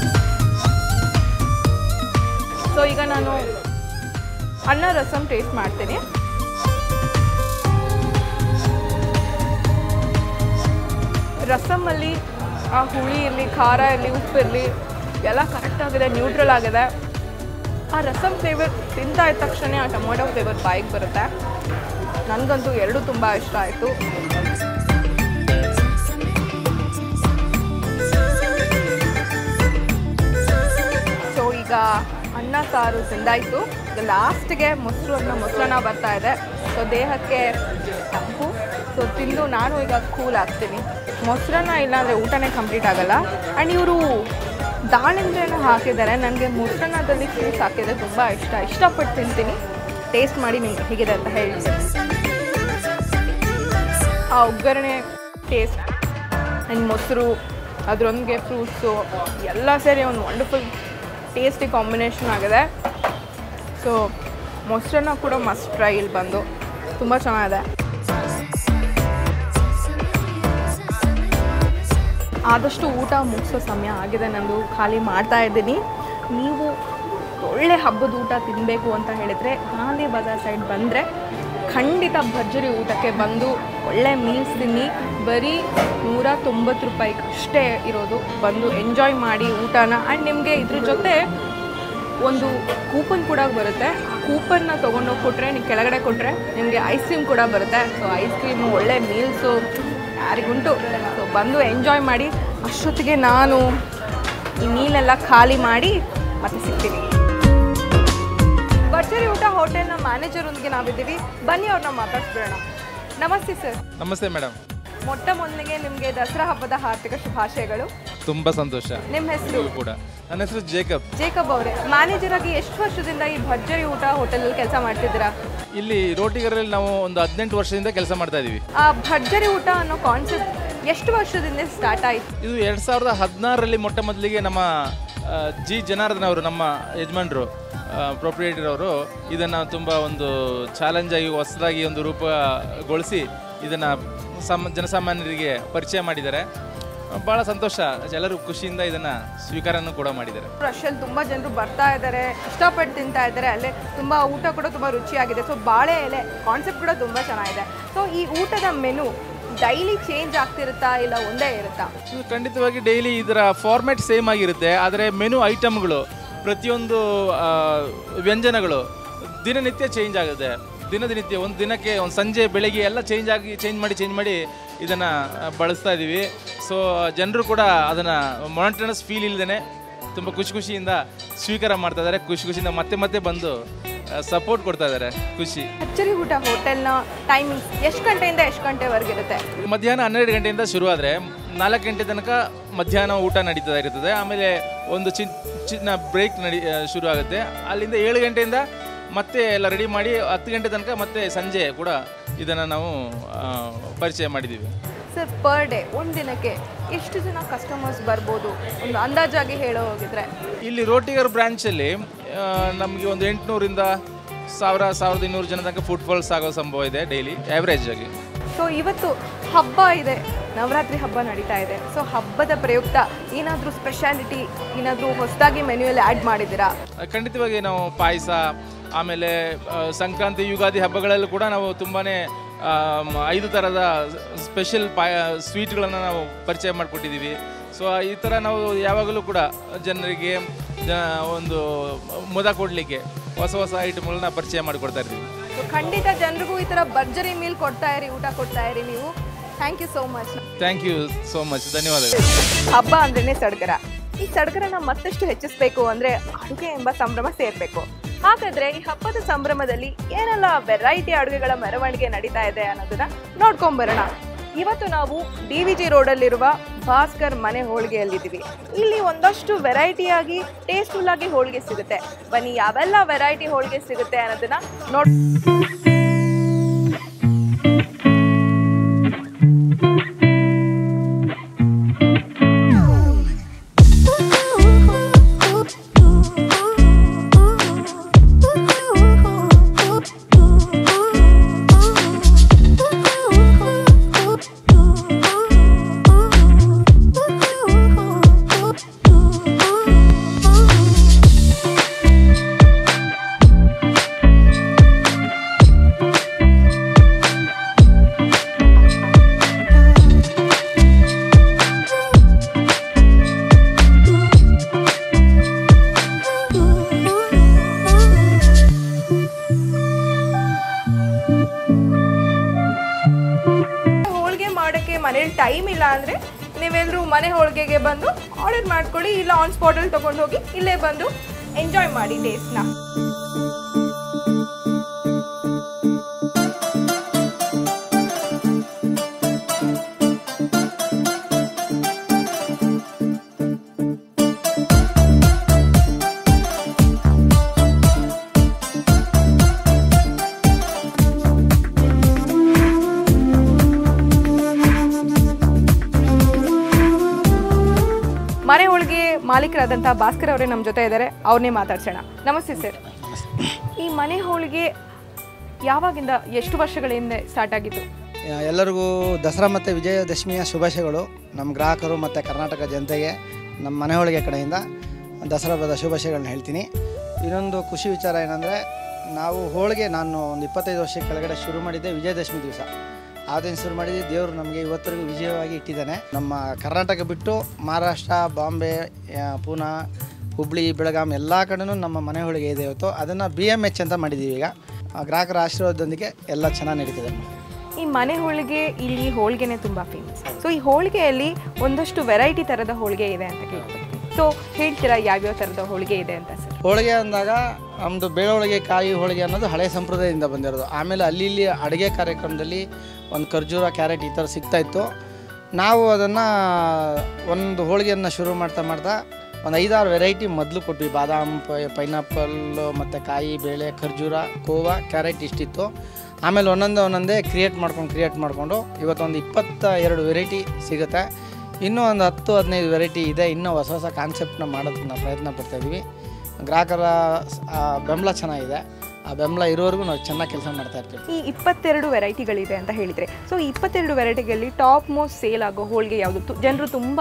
[SPEAKER 1] ಸೊ ಈಗ ನಾನು ಅನ್ನ ರಸಮ್ ಟೇಸ್ಟ್ ಮಾಡ್ತೀನಿ ರಸಮಲ್ಲಿ ಆ ಹುಳಿ ಇರಲಿ ಖಾರ ಇರಲಿ ಉಪ್ಪು ಇರಲಿ ಎಲ್ಲ ಕರೆಕ್ಟಾಗಿದೆ ನ್ಯೂಟ್ರಲ್ ಆಗಿದೆ ಆ ರಸಮ್ ಫ್ಲೇವರ್ ತಿಂತಾ ಇದ್ದ ತಕ್ಷಣ ಆ ಟೊಮೊಟೊ ಫ್ಲೇವರ್ ಬಾಯಿಗೆ ಬರುತ್ತೆ ನನಗಂತೂ ಎರಡೂ ತುಂಬ ಇಷ್ಟ ಆಯಿತು ಸೊ ಈಗ ಅನ್ನ ಸಾರು ತಿಂದಾಯಿತು ಲಾಸ್ಟ್ಗೆ ಮೊಸರು ಅನ್ನೋ ಮೊಸರನ್ನ ಬರ್ತಾ ಇದೆ ಸೊ ದೇಹಕ್ಕೆ ತಂಪು ಸೊ ತಿಂದು ನಾನು ಈಗ ಕೂಲ್ ಆಗ್ತೀನಿ ಮೊಸರನ್ನ ಇಲ್ಲಾಂದರೆ ಊಟನೇ ಕಂಪ್ಲೀಟ್ ಆಗಲ್ಲ ಆ್ಯಂಡ್ ಇವರು ದಾಳಿಂಬ್ರೆನೂ ಹಾಕಿದ್ದಾರೆ ನನಗೆ ಮೊಸರನ್ನದಲ್ಲಿ ಫ್ರೂಟ್ಸ್ ಹಾಕಿದ್ರೆ ತುಂಬ ಇಷ್ಟ ಇಷ್ಟಪಟ್ಟು ತಿಂತೀನಿ ಟೇಸ್ಟ್ ಮಾಡಿ ನಿಮ್ಗೆ ಹೇಗಿದೆ ಅಂತ ಹೇಳಿ ಆ ಒಗ್ಗರಣೆ ಟೇಸ್ಟ್ ಆ್ಯಂಡ್ ಮೊಸರು ಅದರೊಂದಿಗೆ ಫ್ರೂಟ್ಸು ಎಲ್ಲ ಸೇರಿ ಒಂದು ವಂಡರ್ಫುಲ್ ಟೇಸ್ಟಿ ಕಾಂಬಿನೇಷನ್ ಆಗಿದೆ ಸೊ ಮೊಸರನ್ನ ಕೂಡ ಮಸ್ಟ್ ಟ್ರೈ ಇಲ್ಲಿ ಬಂದು ತುಂಬ ಚೆನ್ನಾಗಿದೆ ಆದಷ್ಟು ಊಟ ಮುಗಿಸೋ ಸಮಯ ಆಗಿದೆ ನಂದು ಖಾಲಿ ಮಾಡ್ತಾ ಇದ್ದೀನಿ ನೀವು ಒಳ್ಳೆ ಹಬ್ಬದ ಊಟ ತಿನ್ನಬೇಕು ಅಂತ ಹೇಳಿದರೆ ಗಾಂಧಿ ಬಜಾರ್ ಸೈಡ್ ಬಂದರೆ ಖಂಡಿತ ಭರ್ಜರಿ ಊಟಕ್ಕೆ ಬಂದು ಒಳ್ಳೆ ಮೀಲ್ಸ್ ತಿನ್ನಿ ಬರೀ ನೂರ ತೊಂಬತ್ತು ರೂಪಾಯಿಗೆ ಅಷ್ಟೇ ಇರೋದು ಬಂದು ಎಂಜಾಯ್ ಮಾಡಿ ಊಟನ ಆ್ಯಂಡ್ ನಿಮಗೆ ಇದ್ರ ಜೊತೆ ಒಂದು ಕೂಪನ್ ಕೂಡ ಬರುತ್ತೆ ಆ ಕೂಪನ್ನ ತೊಗೊಂಡೋಗಿ ಕೊಟ್ಟರೆ ನೀವು ಕೆಳಗಡೆ ಕೊಟ್ಟರೆ ನಿಮಗೆ ಐಸ್ ಕ್ರೀಮ್ ಕೂಡ ಬರುತ್ತೆ ಸೊ ಐಸ್ ಕ್ರೀಮು ಒಳ್ಳೆ ಮೀಲ್ಸು ಯಾರಿಗುಂಟು ಸೊ ಬಂದು ಎಂಜಾಯ್ ಮಾಡಿ ಅಷ್ಟೊತ್ತಿಗೆ ನಾನು ಈ ಮೀಲೆಲ್ಲ ಖಾಲಿ ಮಾಡಿ ಮತ್ತೆ ಸಿಗ್ತೀನಿ ಭರ್ಜರಿ ಊಟ ಹೋಟೆಲ್ನ ಮ್ಯಾನೇಜರೊಂದಿಗೆ ನಾವಿದ್ದೀವಿ ಬನ್ನಿ ಅವ್ರನ್ನ ಮಾತಾಡ್ಸ್ಬಿಡೋಣ ನಮಸ್ತೆ ಸರ್
[SPEAKER 6] ನಮಸ್ತೆ ಮೇಡಮ್
[SPEAKER 1] ಮೊಟ್ಟ ಮೊದಲಿಗೆ ನಿಮಗೆ ದಸರಾ ಹಬ್ಬದ ಹಾರ್ದಿಕ ಶುಭಾಶಯಗಳು
[SPEAKER 6] ತುಂಬ ಸಂತೋಷ
[SPEAKER 1] ನಿಮ್ಮ ಹೆಸರು
[SPEAKER 6] ನೀವು ಕೂಡ ನನ್ನ ಹೆಸರು ಜೇಕಬ್
[SPEAKER 1] ಜೇಕಬ್ ಅವರೇ ಮ್ಯಾನೇಜರ್ ಆಗಿ ಎಷ್ಟು ವರ್ಷದಿಂದ ಈ ಭರ್ಜರಿ ಊಟ ಹೋಟೆಲಲ್ಲಿ ಕೆಲಸ ಮಾಡ್ತಿದ್ದೀರಾ
[SPEAKER 6] ಇಲ್ಲಿ ರೋಟಿಗರಲ್ಲಿ ನಾವು ಒಂದು ಹದಿನೆಂಟು ವರ್ಷದಿಂದ ಕೆಲಸ ಮಾಡ್ತಾ ಇದ್ದೀವಿ
[SPEAKER 1] ಆ ಭರ್ಜರಿ ಊಟ ಅನ್ನೋ ಕಾನ್ಸೆಪ್ಟ್ ಎಷ್ಟು ವರ್ಷದಿಂದ ಸ್ಟಾರ್ಟ್ ಆಯಿತು
[SPEAKER 6] ಇದು ಎರಡು ಸಾವಿರದ ಹದಿನಾರರಲ್ಲಿ ಮೊಟ್ಟ ಮೊದಲಿಗೆ ನಮ್ಮ ಆ, ಜಿ ಜನಾರ್ದನ್ ಅವರು ನಮ್ಮ ಯಜಮಾನರು ಪ್ರೊಪ್ರಿಯೇಟರ್ ಅವರು ಇದನ್ನು ತುಂಬ ಒಂದು ಚಾಲೆಂಜ್ ಆಗಿ ಹೊಸದಾಗಿ ಒಂದು ರೂಪಗೊಳಿಸಿ ಇದನ್ನು ಸಮ ಜನಸಾಮಾನ್ಯರಿಗೆ ಪರಿಚಯ ಮಾಡಿದ್ದಾರೆ ಭಾಳ ಸಂತೋಷ ಎಲ್ಲರೂ ಖುಷಿಯಿಂದ ಇದನ್ನು ಸ್ವೀಕಾರನೂ ಕೂಡ ಮಾಡಿದ್ದಾರೆ
[SPEAKER 1] ರಶಲ್ಲಿ ತುಂಬ ಜನರು ಬರ್ತಾ ಇದ್ದಾರೆ ಇಷ್ಟಪಟ್ಟು ತಿಂತಾ ಇದ್ದಾರೆ ಅಲ್ಲೇ ತುಂಬ ಊಟ ಕೂಡ ತುಂಬ ರುಚಿಯಾಗಿದೆ ಸೊ ಬಾಳೆ ಎಲೆ ಕಾನ್ಸೆಪ್ಟ್ ಕೂಡ ತುಂಬ ಚೆನ್ನಾಗಿದೆ ಸೊ ಈ ಊಟದ ಮೆನು ಡೈಲಿ ಚೇಂಜ್ ಆಗ್ತಿರುತ್ತಾ ಇಲ್ಲ ಒಂದೇ ಇರುತ್ತಾ
[SPEAKER 6] ಇದು ಖಂಡಿತವಾಗಿ ಡೈಲಿ ಇದರ ಫಾರ್ಮ್ಯಾಟ್ ಸೇಮ್ ಆಗಿರುತ್ತೆ ಆದರೆ ಮೆನು ಐಟಮ್ಗಳು ಪ್ರತಿಯೊಂದು ಆ, ವ್ಯಂಜನಗಳು ದಿನನಿತ್ಯ ಚೇಂಜ್ ಆಗುತ್ತೆ ದಿನದಿನಿತ್ಯ ಒಂದು ದಿನಕ್ಕೆ ಒಂದು ಸಂಜೆ ಬೆಳಗ್ಗೆ ಎಲ್ಲ ಚೇಂಜ್ ಆಗಿ ಚೇಂಜ್ ಮಾಡಿ ಚೇಂಜ್ ಮಾಡಿ ಇದನ್ನು ಬಳಸ್ತಾ ಇದ್ದೀವಿ ಸೊ ಜನರು ಕೂಡ ಅದನ್ನು ಮೊನಟನಸ್ ಫೀಲ್ ಇಲ್ಲದೇ ತುಂಬ ಖುಷಿ ಖುಷಿಯಿಂದ ಸ್ವೀಕಾರ ಮಾಡ್ತಾ ಇದ್ದಾರೆ ಖುಷಿ ಖುಷಿಯಿಂದ ಮತ್ತೆ ಮತ್ತೆ ಬಂದು ಸಪೋರ್ಟ್ ಕೊಡ್ತಾ ಇದ್ದಾರೆ ಖುಷಿ
[SPEAKER 1] ಅಚ್ಚರಿ ಊಟ ಹೋಟೆಲ್ನ ಟೈಮಿಂಗ್ಸ್ ಎಷ್ಟು ಗಂಟೆಯಿಂದ ಎಷ್ಟು ಗಂಟೆವರೆಗೆ ಇರುತ್ತೆ
[SPEAKER 6] ಮಧ್ಯಾಹ್ನ ಹನ್ನೆರಡು ಗಂಟೆಯಿಂದ ಶುರುವಾದರೆ ನಾಲ್ಕು ಗಂಟೆ ತನಕ ಮಧ್ಯಾಹ್ನ ಊಟ ನಡೀತಾ ಇರ್ತದೆ ಆಮೇಲೆ ಒಂದು ಚಿನ್ ಚಿನ್ನ ಬ್ರೇಕ್ ನಡಿ ಆ, ಶುರು ಆಗುತ್ತೆ ಅಲ್ಲಿಂದ ಏಳು ಗಂಟೆಯಿಂದ ಮತ್ತೆ ಎಲ್ಲ ರೆಡಿ ಮಾಡಿ ಹತ್ತು ಗಂಟೆ ತನಕ ಮತ್ತೆ ಸಂಜೆ ಕೂಡ ಇದನ್ನು ನಾವು ಆ, ಪರಿಚಯ ಮಾಡಿದ್ದೀವಿ
[SPEAKER 1] ಸರ್ ಪರ್ ಡೇ ಒಂದು ದಿನಕ್ಕೆ ಎಷ್ಟು ಜನ ಕಸ್ಟಮರ್ಸ್ ಬರ್ಬೋದು ಒಂದು ಅಂದಾಜಾಗಿ ಹೇಳೋ ಹೋಗಿದ್ರೆ
[SPEAKER 6] ಇಲ್ಲಿ ರೋಟಿಗರ್ ಬ್ರಾಂಚಲ್ಲಿ ನಮಗೆ ಒಂದು ಎಂಟುನೂರಿಂದ ಸಾವಿರ ಸಾವಿರದ ಇನ್ನೂರು ಜನ ತನಕ ಫುಟ್ಫಾಲ್ಸ್ ಆಗೋ ಸಂಭವ ಇದೆ ಡೈಲಿ ಆ್ಯಾವ್ರೇಜ್ ಆಗಿ
[SPEAKER 1] ಸೊ ಇವತ್ತು ಹಬ್ಬ ಇದೆ ನವರಾತ್ರಿ ಹಬ್ಬ ನಡೀತಾ ಇದೆ ಸೊ ಹಬ್ಬದ ಪ್ರಯುಕ್ತ ಏನಾದರೂ ಸ್ಪೆಷಾಲಿಟಿ ಏನಾದರೂ ಹೊಸದಾಗಿ ಮೆನ್ಯೂಯಲ್ಲಿ ಆ್ಯಡ್ ಮಾಡಿದ್ದೀರಾ
[SPEAKER 6] ಖಂಡಿತವಾಗಿ ನಾವು ಪಾಯಸ ಆಮೇಲೆ ಆ, ಸಂಕ್ರಾಂತಿ ಯುಗಾದಿ ಹಬ್ಬಗಳಲ್ಲೂ ಕೂಡ ನಾವು ತುಂಬಾ ಐದು ಥರದ ಸ್ಪೆಷಲ್ ಪಾಯ ಸ್ವೀಟ್ಗಳನ್ನು ನಾವು ಪರಿಚಯ ಮಾಡಿಕೊಟ್ಟಿದ್ದೀವಿ ಸೊ ಈ ಥರ ನಾವು ಯಾವಾಗಲೂ ಕೂಡ ಜನರಿಗೆ ಜ ಒಂದು ಮುದ ಕೊಡಲಿಕ್ಕೆ ಹೊಸ ಹೊಸ ಐಟಮ್ಗಳನ್ನ ಪರಿಚಯ ಮಾಡಿಕೊಡ್ತಾ ಇರ್ತೀವಿ
[SPEAKER 1] ಸೊ ಖಂಡಿತ ಜನರಿಗೂ ಈ ಥರ ಭರ್ಜರಿ ಮೀಲ್ ಕೊಡ್ತಾ ಇರಿ ಊಟ ಕೊಡ್ತಾ ಇರಿ ನೀವು thank you so much
[SPEAKER 6] thank you so much ಧನ್ಯವಾದಗಳು
[SPEAKER 1] ಹಬ್ಬ ಅಂದ್ರೇನೆ ಸಡಗರ ಈ ಸಡಗರನ ಮತ್ತಷ್ಟು ಹೆಚ್ಚಿಸಬೇಕು ಅಂದ್ರೆ ಅಡುಗೆ ಎಂಬ ಸಂಭ್ರಮ ಸೇರ್ಬೇಕು ಹಾಗಾದ್ರೆ ಈ ಹಬ್ಬದ ಸಂಭ್ರಮದಲ್ಲಿ ಏನೆಲ್ಲ ವೆರೈಟಿ ಅಡುಗೆಗಳ ಮೆರವಣಿಗೆ ನಡೀತಾ ಇದೆ ಅನ್ನೋದನ್ನ ನೋಡ್ಕೊಂಡ್ ಬರೋಣ ಇವತ್ತು ನಾವು ಡಿ ವಿ ಜಿ ರೋಡಲ್ಲಿರುವ ಭಾಸ್ಕರ್ ಮನೆ ಹೋಳಿಗೆಯಲ್ಲಿದ್ದೀವಿ ಇಲ್ಲಿ ಒಂದಷ್ಟು ವೆರೈಟಿಯಾಗಿ ಟೇಸ್ಟ್ಫುಲ್ ಆಗಿ ಹೋಳಿಗೆ ಸಿಗುತ್ತೆ ಬನ್ನಿ ಯಾವೆಲ್ಲ ವೆರೈಟಿ ಹೋಳಿಗೆ ಸಿಗುತ್ತೆ ಅನ್ನೋದನ್ನ ನೋಡ್ ಹೋಳಿಗೆ ಮಾಡೋಕ್ಕೆ ಮನೇಲಿ ಟೈಮ್ ಇಲ್ಲ ಅಂದರೆ ನೀವೆಲ್ಲರೂ ಮನೆ ಹೋಳಿಗೆಗೆ ಬಂದು ಆರ್ಡರ್ ಮಾಡ್ಕೊಳ್ಳಿ ಇಲ್ಲ ಆನ್ ಸ್ಪಾಟಲ್ಲಿ ತೊಗೊಂಡು ಹೋಗಿ ಇಲ್ಲೇ ಬಂದು ಎಂಜಾಯ್ ಮಾಡಿ ಟೇಸ್ಟ್ನ ಮನೆ ಹೋಳಿಗೆ ಮಾಲೀಕರಾದಂಥ ಭಾಸ್ಕರ್ ಅವರೇ ನಮ್ಮ ಜೊತೆ ಇದ್ದಾರೆ ಅವ್ರನ್ನೇ ಮಾತಾಡ್ಸೋಣ ನಮಸ್ತೆ ಸರ್ ಈ ಮನೆ ಹೋಳಿಗೆ ಯಾವಾಗಿಂದ ಎಷ್ಟು ವರ್ಷಗಳ ಹಿಂದೆ ಸ್ಟಾರ್ಟ್ ಆಗಿತ್ತು
[SPEAKER 7] ಎಲ್ಲರಿಗೂ ದಸರಾ ಮತ್ತು ವಿಜಯದಶಮಿಯ ಶುಭಾಶಯಗಳು ನಮ್ಮ ಗ್ರಾಹಕರು ಮತ್ತು ಕರ್ನಾಟಕ ಜನತೆಗೆ ನಮ್ಮ ಮನೆ ಒಳಗೆ ಕಡೆಯಿಂದ ದಸರಾ ಹಬ್ಬದ ಶುಭಾಶಯಗಳನ್ನ ಹೇಳ್ತೀನಿ ಇನ್ನೊಂದು ಖುಷಿ ವಿಚಾರ ಏನಂದರೆ ನಾವು ಹೋಳಿಗೆ ನಾನು ಒಂದು ಇಪ್ಪತ್ತೈದು ವರ್ಷ ಕೆಳಗಡೆ ಶುರು ಮಾಡಿದ್ದೆ ವಿಜಯದಶಮಿ ದಿವಸ ಆ ದಿನ ಶುರು ಮಾಡಿದ್ದೆ ದೇವರು ನಮಗೆ ಇವತ್ತರೆಗೂ ವಿಜಯವಾಗಿ ಇಟ್ಟಿದ್ದಾನೆ ನಮ್ಮ ಕರ್ನಾಟಕ ಬಿಟ್ಟು ಮಹಾರಾಷ್ಟ್ರ ಬಾಂಬೆ ಆ, ಪೂನಾ ಹುಬ್ಳಿ ಬೆಳಗಾಂ ಎಲ್ಲ ಕಡೆನೂ ನಮ್ಮ ಮನೆ ಹೋಳಿಗೆ ಇದೆ ಇವತ್ತು ಅದನ್ನು ಬಿ ಎಮ್ ಎಚ್ ಅಂತ ಮಾಡಿದ್ದೀವಿ ಈಗ ಆ ಗ್ರಾಹಕರ ಆಶೀರ್ವಾದದೊಂದಿಗೆ ಎಲ್ಲ ಚೆನ್ನಾಗಿ ನಡೀತಿದೆ
[SPEAKER 1] ಈ ಮನೆ ಹೋಳಿಗೆ ಇಲ್ಲಿ ಹೋಳಿಗೆನೇ ತುಂಬ ಫೇಮಸ್ ಸೊ ಈ ಹೋಳಿಗೆಯಲ್ಲಿ ಒಂದಷ್ಟು ವೆರೈಟಿ ಥರದ ಹೋಳಿಗೆ ಇದೆ ಅಂತ ಕೇಳ್ತೀನಿ ಸೊ ಹೇಳ್ತೀರಾ ಯಾವ್ಯಾವ ಥರದ ಹೋಳಿಗೆ ಇದೆ ಅಂತ ಸರ್
[SPEAKER 7] ಹೋಳಿಗೆ ಅಂದಾಗ ನಮ್ಮದು ಬೇಳೆ ಹೋಳಿಗೆ ಕಾಯಿ ಹೋಳಿಗೆ ಅನ್ನೋದು ಹಳೆ ಸಂಪ್ರದಾಯದಿಂದ ಬಂದಿರೋದು ಆಮೇಲೆ ಅಲ್ಲಿ ಇಲ್ಲಿ ಅಡುಗೆ ಕಾರ್ಯಕ್ರಮದಲ್ಲಿ ಒಂದು ಖರ್ಜೂರ ಕ್ಯಾರೆಟ್ ಈ ಥರ ಸಿಗ್ತಾಯಿತ್ತು ನಾವು ಅದನ್ನು ಒಂದು ಹೋಳಿಗೆಯನ್ನು ಶುರು ಮಾಡ್ತಾ ಮಾಡ್ತಾ ಒಂದು ಐದಾರು ವೆರೈಟಿ ಮೊದಲು ಕೊಟ್ವಿ ಬಾದಾಮ್ ಪೈ ಪೈನಾಪಲ್ಲು ಮತ್ತು ಕಾಯಿ ಬೇಳೆ ಖರ್ಜೂರ ಕೋವಾ ಕ್ಯಾರೆಟ್ ಇಷ್ಟಿತ್ತು ಆಮೇಲೆ ಒಂದೊಂದೇ ಒಂದೊಂದೇ ಕ್ರಿಯೇಟ್ ಮಾಡ್ಕೊಂಡು ಕ್ರಿಯೇಟ್ ಮಾಡಿಕೊಂಡು ಇವತ್ತೊಂದು ಇಪ್ಪತ್ತ ಎರಡು ವೆರೈಟಿ ಸಿಗುತ್ತೆ ಇನ್ನೂ ಒಂದು ಹತ್ತು ಹದಿನೈದು ವೆರೈಟಿ ಇದೆ ಇನ್ನೂ ಹೊಸ ಹೊಸ ಕಾನ್ಸೆಪ್ಟ್ನ ಮಾಡೋದಕ್ಕೆ ನಾವು ಪ್ರಯತ್ನ ಪಡ್ತಾಯಿದ್ವಿ ಗ್ರಾಹಕರ ಸ- ಆ ಬೆಂಬಲ ಚೆನ್ನಾಗಿದೆ ಆ ಬೆಂಬಲ ಇರೋವರೆಗೂ ನಾವು ಚೆನ್ನಾಗಿ ಕೆಲಸ ಮಾಡ್ತಾ ಇರ್ತೀವಿ
[SPEAKER 1] ಈ ಇಪ್ಪತ್ತೆರಡು ವೆರೈಟಿಗಳಿದೆ ಅಂತ ಹೇಳಿದರೆ ಸೊ ಈ ಇಪ್ಪತ್ತೆರಡು ವೆರೈಟಿಗಳಲ್ಲಿ ಟಾಪ್ ಮೋಸ್ಟ್ ಸೇಲ್ ಆಗೋ ಹೋಳಿಗೆ ಯಾವುದು ಜನರು ತುಂಬ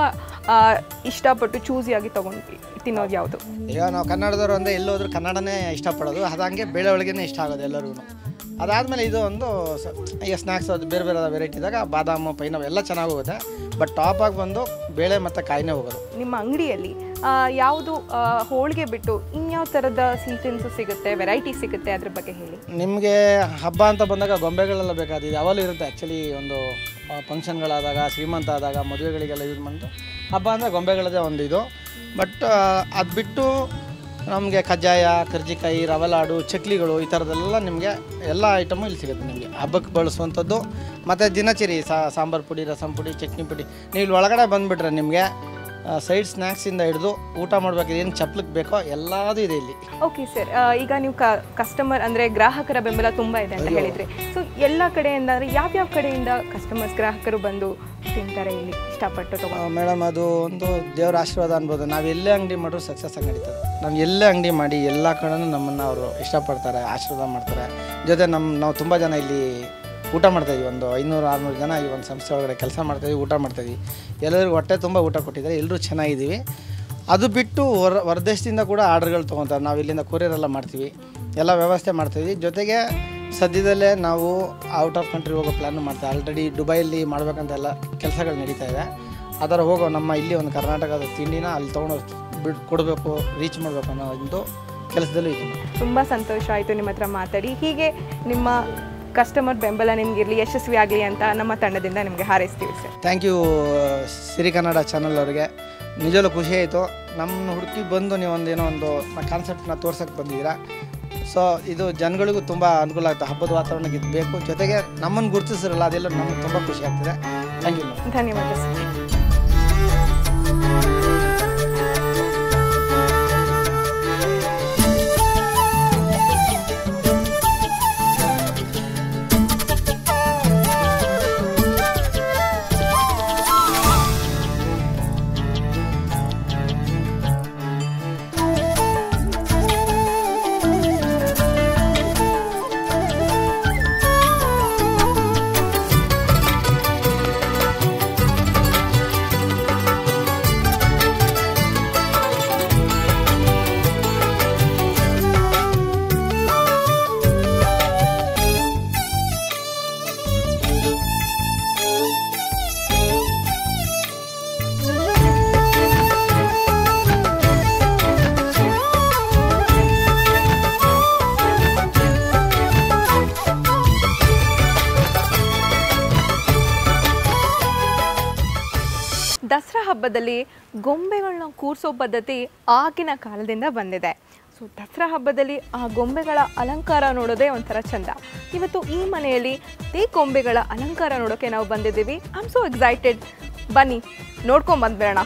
[SPEAKER 1] ಇಷ್ಟಪಟ್ಟು ಚೂಸಿಯಾಗಿ ತೊಗೊಂಡು ತಿನ್ನೋದು ಯಾವುದು
[SPEAKER 7] ಈಗ ನಾವು ಕನ್ನಡದವರು ಅಂದರೆ ಎಲ್ಲೋದ್ರೂ ಕನ್ನಡನೇ ಇಷ್ಟಪಡೋದು ಅದಂಗೆ ಬೇಳೆ ಒಳಗೇ ಇಷ್ಟ ಆಗೋದು ಎಲ್ಲರಿಗೂ ಅದಾದಮೇಲೆ ಇದು ಒಂದು ಸ- ಈಗ ಸ್ನ್ಯಾಕ್ಸ್ ಅದು ಬೇರೆ ಬೇರೆ ವೆರೈಟಿ ಇದ್ದಾಗ ಬಾದಾಮು ಪೈನಾಪ್ ಎಲ್ಲ ಚೆನ್ನಾಗಿ ಹೋಗುತ್ತೆ ಬಟ್ ಟಾಪಾಗಿ ಬಂದು ಬೇಳೆ ಮತ್ತು ಕಾಯಿನೇ ಹೋಗೋದು
[SPEAKER 1] ನಿಮ್ಮ ಅಂಗಡಿಯಲ್ಲಿ ಆ, ಯಾವುದು ಆ, ಹೋಳಿಗೆ ಬಿಟ್ಟು ಇನ್ಯಾವ ಥರದ ಸಿಹಿ ತಿನಿಸು ಸಿಗುತ್ತೆ ವೆರೈಟಿ ಸಿಗುತ್ತೆ ಅದ್ರ ಬಗ್ಗೆ ಹೇಳಿ
[SPEAKER 7] ನಿಮಗೆ ಹಬ್ಬ ಅಂತ ಬಂದಾಗ ಗೊಂಬೆಗಳೆಲ್ಲ ಬೇಕಾದ ಯಾವಾಗಲೂ ಇರುತ್ತೆ ಆ್ಯಕ್ಚುಲಿ ಒಂದು ಫಂಕ್ಷನ್ಗಳಾದಾಗ ಶ್ರೀಮಂತ ಆದಾಗ ಮದುವೆಗಳಿಗೆಲ್ಲ ಯೂಸ್ ಮಾಡಿದ್ದು ಹಬ್ಬ ಅಂದರೆ ಗೊಂಬೆಗಳದೇ ಒಂದು ಇದು ಬಟ್ ಅದು ಬಿಟ್ಟು ನಮಗೆ ಕಜ್ಜಾಯ ಕರ್ಜಿಕಾಯಿ ರವೆ ಲಾಡು ಚಕ್ಲಿಗಳು ಈ ಥರದ್ದೆಲ್ಲ ನಿಮಗೆ ಎಲ್ಲ ಐಟಮು ಇಲ್ಲಿ ಸಿಗುತ್ತೆ ನಿಮಗೆ ಹಬ್ಬಕ್ಕೆ ಬಳಸುವಂಥದ್ದು ಮತ್ತು ದಿನಚರಿ ಸಾಂಬಾರು ಪುಡಿ ರಸಂ ಪುಡಿ ಚಟ್ನಿ ಪುಡಿ ನೀವು ಇಲ್ಲಿ ಒಳಗಡೆ ಬಂದುಬಿಟ್ರೆ ನಿಮಗೆ ಸೈಡ್ ಸ್ನ್ಯಾಕ್ಸಿಂದ ಹಿಡಿದು ಊಟ ಮಾಡ್ಬೇಕಾದ್ರೆ ಏನು ಚಪ್ಲಕ್ಕೆ ಬೇಕೋ ಎಲ್ಲದೂ ಇದೆ ಇಲ್ಲಿ
[SPEAKER 1] ಓಕೆ ಸರ್ ಈಗ ನೀವು ಕಸ್ಟಮರ್ ಅಂದರೆ ಗ್ರಾಹಕರ ಬೆಂಬಲ ತುಂಬ ಇದೆ ಅಂತ ಹೇಳಿದ್ರಿ ಸೊ ಎಲ್ಲ ಕಡೆಯಿಂದ ಅಂದರೆ ಯಾವ್ಯಾವ ಕಡೆಯಿಂದ ಕಸ್ಟಮರ್ಸ್ ಗ್ರಾಹಕರು ಬಂದು ತಿಂತಾರೆ ಇಲ್ಲಿ ಇಷ್ಟಪಟ್ಟು ತಗೊಂಡು
[SPEAKER 7] ಮೇಡಮ್ ಅದು ಒಂದು ದೇವರ ಆಶೀರ್ವಾದ ಅನ್ಬೋದು ನಾವು ಎಲ್ಲೇ ಅಂಗಡಿ ಮಾಡಿದ್ರು ಸಕ್ಸಸ್ ಆಗಿ ನಡೀತದೆ ನಾವು ಎಲ್ಲೇ ಅಂಗಡಿ ಮಾಡಿ ಎಲ್ಲ ಕಡೆನೂ ನಮ್ಮನ್ನು ಅವರು ಇಷ್ಟಪಡ್ತಾರೆ ಆಶೀರ್ವಾದ ಮಾಡ್ತಾರೆ ಜೊತೆ ನಮ್ಮ ನಾವು ತುಂಬ ಜನ ಇಲ್ಲಿ ಊಟ ಮಾಡ್ತಾಯಿದ್ವಿ ಒಂದು ಐನೂರು ಆರುನೂರು ಜನ ಈ ಒಂದು ಸಂಸ್ಥೆ ಒಳಗಡೆ ಕೆಲಸ ಮಾಡ್ತಾಯಿದ್ವಿ ಊಟ ಮಾಡ್ತಾಯಿದ್ವಿ ಎಲ್ಲರಿಗೂ ಹೊಟ್ಟೆ ತುಂಬ ಊಟ ಕೊಟ್ಟಿದ್ದಾರೆ ಎಲ್ಲರೂ ಚೆನ್ನಾಗಿದ್ದೀವಿ ಅದು ಬಿಟ್ಟು ಹೊರ ಹೊರದೇಶದಿಂದ ಕೂಡ ಆರ್ಡ್ರ್ಗಳು ತೊಗೊತಾರೆ ನಾವು ಇಲ್ಲಿಂದ ಕೊರಿಯರ್ ಎಲ್ಲ ಮಾಡ್ತೀವಿ ಎಲ್ಲ ವ್ಯವಸ್ಥೆ ಮಾಡ್ತೀವಿ ಜೊತೆಗೆ ಸದ್ಯದಲ್ಲೇ ನಾವು ಔಟ್ ಆಫ್ ಕಂಟ್ರಿ ಹೋಗೋ ಪ್ಲ್ಯಾನ್ ಮಾಡ್ತೀವಿ ಆಲ್ರೆಡಿ ದುಬೈಯಲ್ಲಿ ಮಾಡ್ಬೇಕಂತ ಎಲ್ಲ ಕೆಲಸಗಳು ನಡೀತಾ ಇದೆ ಅದರ ಹೋಗೋ ನಮ್ಮ ಇಲ್ಲಿ ಒಂದು ಕರ್ನಾಟಕದ ತಿಂಡಿನ ಅಲ್ಲಿ ತೊಗೊಂಡು ಬಿಟ್ಟು ಕೊಡಬೇಕು ರೀಚ್ ಮಾಡಬೇಕು ಅನ್ನೋ ಒಂದು ಕೆಲಸದಲ್ಲೂ ಇದ್ದೀನಿ
[SPEAKER 1] ತುಂಬ ಸಂತೋಷ ಆಯಿತು ನಿಮ್ಮ ಹತ್ರ ಮಾತಾಡಿ ಹೀಗೆ ನಿಮ್ಮ ಕಸ್ಟಮರ್ ಬೆಂಬಲ ನಿಮಗಿರಲಿ ಯಶಸ್ವಿ ಆಗಲಿ ಅಂತ ನಮ್ಮ ತಂಡದಿಂದ ನಿಮಗೆ ಹಾರೈಸ್ತೀವಿ sir
[SPEAKER 7] thank you Siri Kannada channel ಅವರಿಗೆ ನಿಜವೂ ಖುಷಿ ಆಯಿತು ನಮ್ಮ ಹುಡುಕಿ ಬಂದು ನೀವು ಒಂದು ಏನೋ ಒಂದು ಕಾನ್ಸೆಪ್ಟ್ನ ತೋರ್ಸೋಕ್ಕೆ ಬಂದಿದ್ದೀರಾ ಸೊ ಇದು ಜನಗಳಿಗೂ ತುಂಬ ಅನುಕೂಲ ಆಗುತ್ತೆ ಹಬ್ಬದ ವಾತಾವರಣಕ್ಕೆ ಇದು ಬೇಕು ಜೊತೆಗೆ ನಮ್ಮನ್ನು ಗುರುತಿಸಿರಲ್ಲ ಅದೆಲ್ಲ ನಮಗೆ ತುಂಬ ಖುಷಿ ಆಗ್ತದೆ ಥ್ಯಾಂಕ್ ಯು ಮೇಡಮ್
[SPEAKER 1] ಧನ್ಯವಾದ ಸರ್ ದಸರಾ ಹಬ್ಬದಲ್ಲಿ ಗೊಂಬೆಗಳನ್ನ ಕೂರಿಸೋ ಪದ್ಧತಿ ಆಗಿನ ಕಾಲದಿಂದ ಬಂದಿದೆ ಸೊ ದಸರಾ ಹಬ್ಬದಲ್ಲಿ ಆ ಗೊಂಬೆಗಳ ಅಲಂಕಾರ ನೋಡೋದೇ ಒಂಥರ ಚಂದ ಇವತ್ತು ಈ ಮನೆಯಲ್ಲಿ ಈ ಗೊಂಬೆಗಳ ಅಲಂಕಾರ ನೋಡೋಕೆ ನಾವು ಬಂದಿದ್ದೀವಿ ಐ ಆಮ್ ಸೋ ಎಕ್ಸೈಟೆಡ್ ಬನ್ನಿ ನೋಡ್ಕೊಂಡ್ ಬಂದ್ಬಿಡೋಣ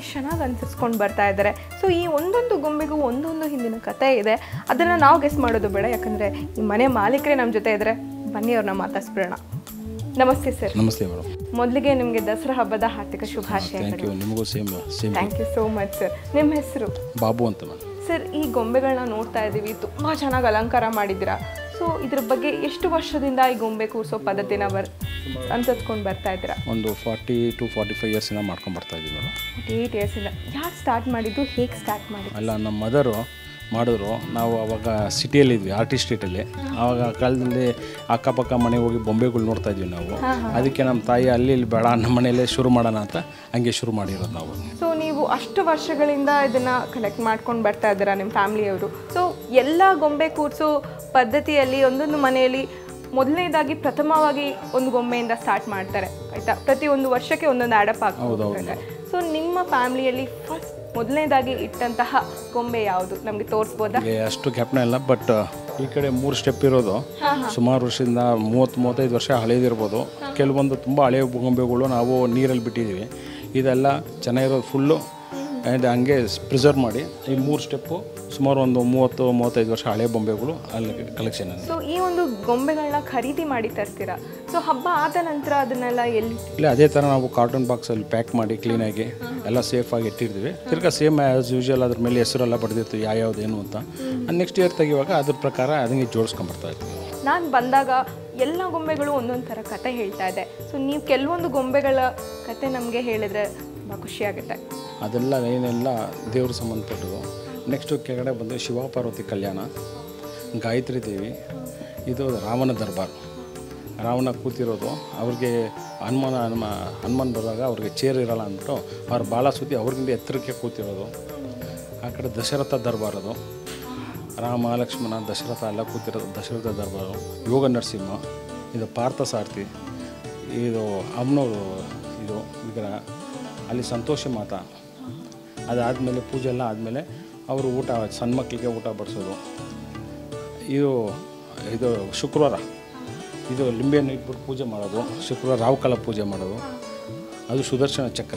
[SPEAKER 1] ಎಷ್ಟು ಚೆನ್ನಾಗಿ ಅನ್ಸಿಸ್ಕೊಂಡು ಬರ್ತಾ ಇದ್ದಾರೆ ಸೊ ಈ ಒಂದೊಂದು ಗೊಂಬೆಗೂ ಒಂದೊಂದು ಹಿಂದಿನ ಕತೆ ಇದೆ ಅದನ್ನು ನಾವು ಗೆಸ್ ಮಾಡೋದು ಬೇಡ ಯಾಕಂದರೆ ಈ ಮನೆ ಮಾಲೀಕರೇ ನಮ್ಮ ಜೊತೆ ಇದ್ದಾರೆ ಬನ್ನಿ ಅವ್ರನ್ನ ಮಾತಾಡ್ಸ್ಬಿಡೋಣ ನಮಸ್ತೆ ಸರ್
[SPEAKER 8] ನಮಸ್ತೆ ಮೇಡಮ್
[SPEAKER 1] ಮೊದಲಿಗೆ ನಿಮಗೆ ದಸರಾ ಹಬ್ಬದ ಹಾರ್ದಿಕ
[SPEAKER 8] ಥ್ಯಾಂಕ್
[SPEAKER 1] ಶುಭಾಶಯಗಳು
[SPEAKER 8] ಯು ನಿಮಗೂ same same
[SPEAKER 1] thank you so much sir ನಿಮ್ಮ ಹೆಸರು
[SPEAKER 8] ಬಾಬು ಅಂತ ಮೇಡಮ್
[SPEAKER 1] ಸರ್ ಈ ಗೊಂಬೆಗಳನ್ನ ನೋಡ್ತಾ ಇದ್ದೀವಿ ತುಂಬ ಚೆನ್ನಾಗಿ ಅಲಂಕಾರ ಮಾಡಿದ್ದೀರಾ ಸೊ ಇದ್ರ ಬಗ್ಗೆ ಎಷ್ಟು ವರ್ಷದಿಂದ ಈ ಗೊಂಬೆ ಕೂರಿಸೋ ಪದ್ಧತಿನ ಬರ್ ಅನ್ಸತ್ಕೊಂಡು ಬರ್ತಾ ಇದ್ದೀರಾ
[SPEAKER 8] ಒಂದು ಫಾರ್ಟಿ ಟು ಫಾರ್ಟಿ ಫೈವ್ ಇಯರ್ಸಿಂದ ಮಾಡ್ಕೊಂಡು ಬರ್ತಾ ಇದ್ದೀವಿ ಮೇಡಮ್
[SPEAKER 1] ಏಯ್ಟ್ ಇಯರ್ಸಿಂದ ಯಾರು ಸ್ಟಾರ್ಟ್ ಮಾಡಿದ್ದು ಹೇಗೆ ಸ್ಟಾರ್ಟ್ ಮಾಡಿದ್ದು
[SPEAKER 8] ಅಲ್ಲ ನಮ್ಮ ಮದರು ಮಾಡಿದ್ರು ನಾವು ಅವಾಗ ಸಿಟಿಯಲ್ಲಿದ್ವಿ ಆರ್ಟಿಸ್ಟ್ ಸ್ಟ್ರೀಟಲ್ಲಿ ಆವಾಗ ಆ ಕಾಲದಲ್ಲಿ ಅಕ್ಕಪಕ್ಕ ಮನೆಗೆ ಹೋಗಿ ಬೊಂಬೆಗಳು ನೋಡ್ತಾ ಇದ್ವಿ ನಾವು ಅದಕ್ಕೆ ನಮ್ಮ ತಾಯಿ ಅಲ್ಲಿ ಇಲ್ಲಿ ಬೇಡ ನಮ್ಮ ಮನೆಯಲ್ಲೇ ಶುರು ಮಾಡೋಣ ಅಂತ ಹಂಗೆ ಶುರು ಮಾಡಿರೋದು ನಾವು
[SPEAKER 1] ಸೊ ನೀವು ಅಷ್ಟು ವರ್ಷಗಳಿಂದ ಇದನ್ನ ಕಲೆಕ್ಟ್ ಮಾಡ್ಕೊಂಡು ಬರ್ತಾ ಇದ್ದೀರಾ ನಿಮ್ಮ ಫ್ಯಾಮಿಲಿಯವರು ಸೊ ಎಲ್ಲ ಗೊಂಬೆ ಕೂರಿಸೋ ಪದ್ಧತಿಯಲ್ಲಿ ಒಂದೊಂದು ಮನೆಯಲ್ಲಿ ಮೊದಲನೇದಾಗಿ ಪ್ರಥಮವಾಗಿ ಒಂದು ಗೊಂಬೆಯಿಂದ ಸ್ಟಾರ್ಟ್ ಮಾಡ್ತಾರೆ ಆಯ್ತಾ ಪ್ರತಿ ಒಂದು ವರ್ಷಕ್ಕೆ ಒಂದೊಂದು ಆಡಪ್ ಆಗ್ತಾರೆ ಸೊ ನಿಮ್ಮ ಫ್ಯಾಮಿಲಿಯಲ್ಲಿ ಫಸ್ಟ್ ಮೊದಲನೇದಾಗಿ ಇಟ್ಟಂತಹ ಗೊಂಬೆ ಯಾವುದು ನಮಗೆ ತೋರಿಸ್ಬೋದಾ
[SPEAKER 8] ಹಾಗೆ ಅಷ್ಟು ಜ್ಞಾಪನ ಇಲ್ಲ ಬಟ್ ಈ ಕಡೆ ಮೂರು ಸ್ಟೆಪ್ ಇರೋದು ಸುಮಾರು ವರ್ಷದಿಂದ ಮೂವತ್ತು ಮೂವತ್ತೈದು ವರ್ಷ ಹಳೇದಿರ್ಬೋದು ಕೆಲವೊಂದು ತುಂಬ ಹಳೆಯ ಗೊಂಬೆಗಳು ನಾವು ನೀರಲ್ಲಿ ಬಿಟ್ಟಿದ್ದೀವಿ ಇದೆಲ್ಲ ಚೆನ್ನಾಗಿರೋದು ಫುಲ್ಲು ಆ್ಯಂಡ್ ಹಂಗೆ ಪ್ರಿಸರ್ವ್ ಮಾಡಿ ಈ ಮೂರು ಸ್ಟೆಪ್ಪು ಸುಮಾರು ಒಂದು ಮೂವತ್ತು ಮೂವತ್ತೈದು ವರ್ಷ ಹಳೆ ಬೊಂಬೆಗಳು ಅಲ್ಲಿ ಕಲೆಕ್ಷನ್ ಇದೆ
[SPEAKER 1] ಸೊ ಈ ಒಂದು ಗೊಂಬೆಗಳನ್ನ ಖರೀದಿ ಮಾಡಿ ತರ್ತೀರಾ ಸೊ ಹಬ್ಬ ಆದ ನಂತರ ಅದನ್ನೆಲ್ಲ ಎಲ್ಲಿ
[SPEAKER 8] ಇಲ್ಲ ಅದೇ ಥರ ನಾವು ಕಾರ್ಟೂನ್ ಬಾಕ್ಸಲ್ಲಿ ಪ್ಯಾಕ್ ಮಾಡಿ ಕ್ಲೀನಾಗಿ ಎಲ್ಲ ಸೇಫಾಗಿ ಇಟ್ಟಿರ್ತೀವಿ ತಿರ್ಗಾ ಸೇಮ್ ಆ್ಯಸ್ ಯೂಶುವಲ್ ಅದ್ರ ಮೇಲೆ ಹೆಸರೆಲ್ಲ ಬರೆದಿರ್ತೀವಿ ಯಾವ್ಯಾವ್ದು ಏನು ಅಂತ ನೆಕ್ಸ್ಟ್ ಇಯರ್ ತೆಗಿವಾಗ ಅದ್ರ ಪ್ರಕಾರ ಅದಕ್ಕೆ ಜೋಡಿಸ್ಕೊಂಬರ್ತಾ ಇರ್ತೀವಿ
[SPEAKER 1] ನಾನು ಬಂದಾಗ ಎಲ್ಲ ಗೊಂಬೆಗಳು ಒಂದೊಂದು ಥರ ಕತೆ ಹೇಳ್ತಾ ಇದೆ ಸೊ ನೀವು ಕೆಲವೊಂದು ಗೊಂಬೆಗಳ ಕತೆ ನಮಗೆ ಹೇಳಿದ್ರೆ ತುಂಬ ಖುಷಿಯಾಗುತ್ತೆ
[SPEAKER 8] ಅದೆಲ್ಲ ಏನೆಲ್ಲ ದೇವ್ರ ಸಂಬಂಧಪಟ್ಟದು ನೆಕ್ಸ್ಟು ಕೆಳಗಡೆ ಬಂದು ಶಿವ ಪಾರ್ವತಿ ಕಲ್ಯಾಣ ಗಾಯತ್ರಿ ದೇವಿ ಇದು ರಾವಣ ದರ್ಬಾರ್ ರಾವಣ ಕೂತಿರೋದು ಅವ್ರಿಗೆ ಹನುಮಾನ ಹನುಮ ಹನುಮಾನ್ ಬರುವಾಗ ಅವ್ರಿಗೆ ಚೇರ್ ಇರಲ್ಲ ಅಂದ್ಬಿಟ್ಟು ಅವ್ರ ಬಾಲ ಸುದ್ದಿ ಅವ್ರಿಗಿಂತ ಎತ್ತರಕ್ಕೆ ಕೂತಿರೋದು ಆ ಕಡೆ ದಶರಥ ದರ್ಬಾರ್ ಅದು ರಾಮ ಲಕ್ಷ್ಮಣ ದಶರಥ ಎಲ್ಲ ಕೂತಿರೋದು ದಶರಥ ದರ್ಬಾರು ಯೋಗ ನರಸಿಂಹ ಇದು ಪಾರ್ಥ ಸಾರಥಿ ಇದು ಅಮ್ಮನವರು ಇದು ವಿಗ್ರಹ ಅಲ್ಲಿ ಸಂತೋಷಿ ಮಾತಾ ಅದಾದಮೇಲೆ ಪೂಜೆ ಎಲ್ಲ ಆದಮೇಲೆ ಅವರು ಊಟ ಸಣ್ಣ ಮಕ್ಕಳಿಗೆ ಊಟ ಬಡಿಸೋದು ಇದು ಇದು ಶುಕ್ರವಾರ ಇದು ಲಿಂಬೆಯನ್ನು ಇಟ್ಬಿಟ್ಟು ಪೂಜೆ ಮಾಡೋದು ಶುಕ್ರವಾರ ರಾಹುಕಾಲ ಪೂಜೆ ಮಾಡೋದು ಅದು ಸುದರ್ಶನ ಚಕ್ರ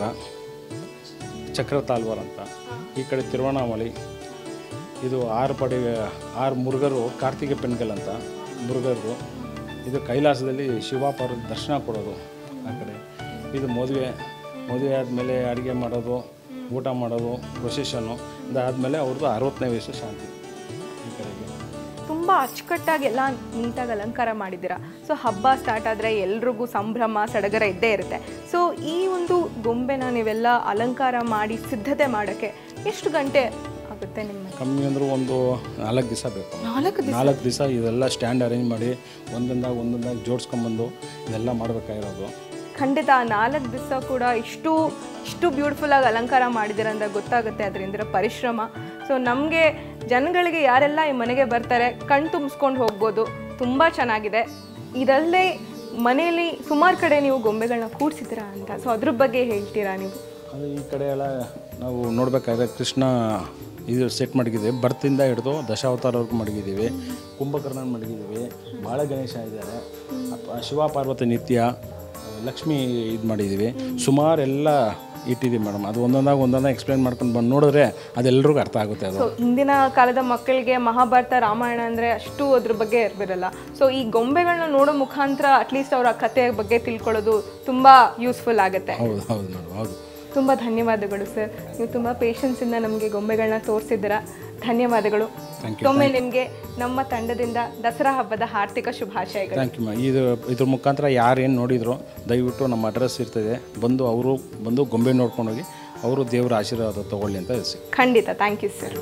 [SPEAKER 8] ಚಕ್ರ ತಾಲ್ವಾರ್ ಅಂತ ಈ ಕಡೆ ತಿರುವಣ್ಣಾಮಲೈ ಇದು ಆರು ಪಡೆ ಆರು ಮುರುಗರು ಕಾರ್ತಿಕ ಪೆಣ್ಗಲ್ ಅಂತ ಮುರುಗರು ಇದು ಕೈಲಾಸದಲ್ಲಿ ಶಿವ ಪಾರ್ವತಿ ದರ್ಶನ ಕೊಡೋದು ಆ ಕಡೆ ಇದು ಮದುವೆ ಮದುವೆ ಆದಮೇಲೆ ಅಡುಗೆ ಮಾಡೋದು ಊಟ ಮಾಡೋದು ಪ್ರೊಸೆಷನ್ನು ಇದಾದಮೇಲೆ ಅವ್ರದ್ದು ಅರವತ್ತನೇ ವಯಸ್ಸು ಶಾಂತಿ ಈ ಕಡೆಗೆ
[SPEAKER 1] ತುಂಬ ಅಚ್ಚುಕಟ್ಟಾಗಿ ಎಲ್ಲ ನೀಟಾಗಿ ಅಲಂಕಾರ ಮಾಡಿದ್ದೀರಾ ಸೊ ಹಬ್ಬ ಸ್ಟಾರ್ಟ್ ಆದರೆ ಎಲ್ರಿಗೂ ಸಂಭ್ರಮ ಸಡಗರ ಇದ್ದೇ ಇರುತ್ತೆ ಸೊ ಈ ಒಂದು ಗೊಂಬೆನ ನೀವೆಲ್ಲ ಅಲಂಕಾರ ಮಾಡಿ ಸಿದ್ಧತೆ ಮಾಡೋಕ್ಕೆ ಎಷ್ಟು ಗಂಟೆ ಆಗುತ್ತೆ ನಿಮ್ಮ
[SPEAKER 8] ಕಮ್ಮಿ ಅಂದರೂ ಒಂದು ನಾಲ್ಕು ದಿವಸ ಬೇಕು
[SPEAKER 1] ನಾಲ್ಕು
[SPEAKER 8] ನಾಲ್ಕು ದಿವಸ ಇದೆಲ್ಲ ಸ್ಟ್ಯಾಂಡ್ ಅರೇಂಜ್ ಮಾಡಿ ಒಂದೊಂದಾಗಿ ಒಂದೊಂದಾಗಿ ಜೋಡಿಸ್ಕೊಂಬಂದು ಇದೆಲ್ಲ ಮಾಡಬೇಕಾಗಿರೋದು
[SPEAKER 1] ಖಂಡಿತ ಆ ನಾಲ್ಕು ದಿವಸ ಕೂಡ ಇಷ್ಟು ಇಷ್ಟು ಬ್ಯೂಟಿಫುಲ್ಲಾಗಿ ಅಲಂಕಾರ ಮಾಡಿದ್ದೀರ ಅಂತ ಗೊತ್ತಾಗುತ್ತೆ ಅದರಿಂದ ಪರಿಶ್ರಮ ಸೊ ನಮಗೆ ಜನಗಳಿಗೆ ಯಾರೆಲ್ಲ ಈ ಮನೆಗೆ ಬರ್ತಾರೆ ಕಣ್ ತುಂಬಿಸ್ಕೊಂಡು ಹೋಗ್ಬೋದು ತುಂಬ ಚೆನ್ನಾಗಿದೆ ಇದಲ್ಲದೆ ಮನೆಯಲ್ಲಿ ಸುಮಾರು ಕಡೆ ನೀವು ಗೊಂಬೆಗಳನ್ನ ಕೂಡಿಸಿದ್ದೀರಾ ಅಂತ ಸೊ ಅದ್ರ ಬಗ್ಗೆ ಹೇಳ್ತೀರಾ ನೀವು
[SPEAKER 8] ಅದು ಈ ಕಡೆ ಎಲ್ಲ ನಾವು ನೋಡಬೇಕಾದ್ರೆ ಕೃಷ್ಣ ಇದು ಸೆಟ್ ಮಡಗಿದ್ದೀವಿ ಬರ್ತಿಂದ ಹಿಡಿದು ದಶಾವತಾರವರೆಗೂ ಮಡಗಿದ್ದೀವಿ ಕುಂಭಕರ್ಣನ ಮಡಗಿದ್ದೀವಿ ಬಾಳ ಗಣೇಶ ಇದ್ದಾರೆ ಅಪ್ಪ- ಶಿವ ಪಾರ್ವತಿ ನಿತ್ಯ ಲಕ್ಷ್ಮಿ ಇದು ಮಾಡಿದ್ದೀವಿ ಸುಮಾರು ಎಲ್ಲ ಇಟ್ಟಿದ್ದೀವಿ ಮೇಡಮ್ ಅದು ಒಂದೊಂದಾಗಿ ಒಂದೊಂದಾಗಿ ಎಕ್ಸ್ಪ್ಲೇನ್ ಮಾಡ್ಕೊಂಡು ಬಂದು ನೋಡಿದ್ರೆ ಅದೆಲ್ಲರಿಗೂ ಅರ್ಥ ಆಗುತ್ತೆ ಅದು
[SPEAKER 1] ಸೊ ಇಂದಿನ ಕಾಲದ ಮಕ್ಕಳಿಗೆ ಮಹಾಭಾರತ ರಾಮಾಯಣ ಅಂದರೆ ಅಷ್ಟು ಅದ್ರ ಬಗ್ಗೆ ಇರಬಿರಲ್ಲ ಸೊ ಈ ಗೊಂಬೆಗಳನ್ನ ನೋಡೋ ಮುಖಾಂತರ ಅಟ್ಲೀಸ್ಟ್ ಅವರ ಕಥೆಯ ಬಗ್ಗೆ ತಿಳ್ಕೊಳ್ಳೋದು ತುಂಬ ಯೂಸ್ಫುಲ್ ಆಗುತ್ತೆ
[SPEAKER 8] ಹೌದು ಹೌದು ಮೇಡಮ್ ಹೌದು
[SPEAKER 1] ತುಂಬ ಧನ್ಯವಾದಗಳು ಸರ್ ನೀವು ತುಂಬ ಪೇಷನ್ಸಿಂದ ನಮಗೆ ಗೊಂಬೆಗಳನ್ನ ತೋರಿಸಿದ್ದೀರಾ ಧನ್ಯವಾದಗಳು
[SPEAKER 8] Thank you.
[SPEAKER 1] ಒಮ್ಮೆ ನಿಮಗೆ ನಮ್ಮ ತಂಡದಿಂದ ದಸರಾ ಹಬ್ಬದ ಹಾರ್ದಿಕ ಶುಭಾಶಯಗಳು
[SPEAKER 8] ಥ್ಯಾಂಕ್ ಯು ಮ್ಯಾಮ್ ಇದು ಇದ್ರ ಮುಖಾಂತರ ಯಾರೇನು ನೋಡಿದ್ರು ದಯವಿಟ್ಟು ನಮ್ಮ ಅಡ್ರೆಸ್ ಇರ್ತದೆ ಬಂದು ಅವರು ಬಂದು ಗೊಂಬೆ ನೋಡ್ಕೊಂಡೋಗಿ ಅವರು ದೇವರ ಆಶೀರ್ವಾದ ತಗೊಳ್ಳಿ ಅಂತ ತಿಳಿಸಿ
[SPEAKER 1] ಖಂಡಿತ ಥ್ಯಾಂಕ್ ಯು ಸರ್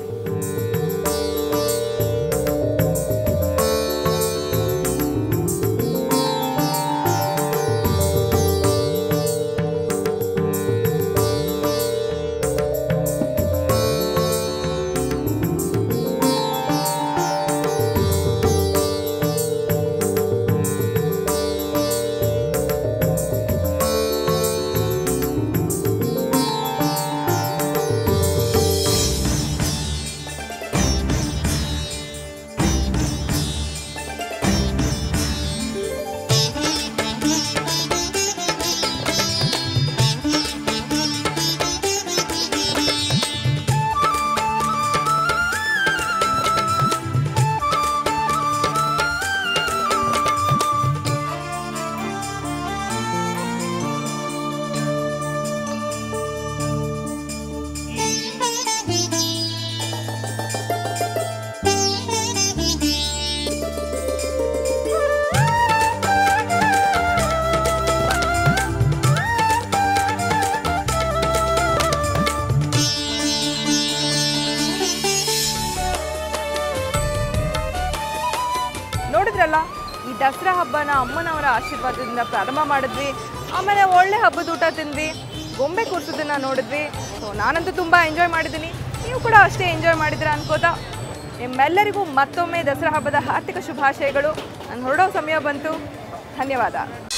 [SPEAKER 1] ನೋಡಿದ್ರಲ್ಲ ಈ ದಸರಾ ಹಬ್ಬನ ಅಮ್ಮನವರ ಆಶೀರ್ವಾದದಿಂದ ಪ್ರಾರಂಭ ಮಾಡಿದ್ವಿ ಆಮೇಲೆ ಒಳ್ಳೆ ಹಬ್ಬದ ಊಟ ತಿಂದ್ವಿ ಗೊಂಬೆ ಕೂರ್ಸೋದನ್ನ ನೋಡಿದ್ವಿ ಸೊ ನಾನಂತೂ ತುಂಬ ಎಂಜಾಯ್ ಮಾಡಿದ್ದೀನಿ ನೀವು ಕೂಡ ಅಷ್ಟೇ ಎಂಜಾಯ್ ಮಾಡಿದ್ದೀರಾ ಅನ್ಕೋತಾ ನಿಮ್ಮೆಲ್ಲರಿಗೂ ಮತ್ತೊಮ್ಮೆ ದಸರಾ ಹಬ್ಬದ ಹಾರ್ದಿಕ ಶುಭಾಶಯಗಳು ನಾನು ಹೊರಡೋ ಸಮಯ ಬಂತು ಧನ್ಯವಾದ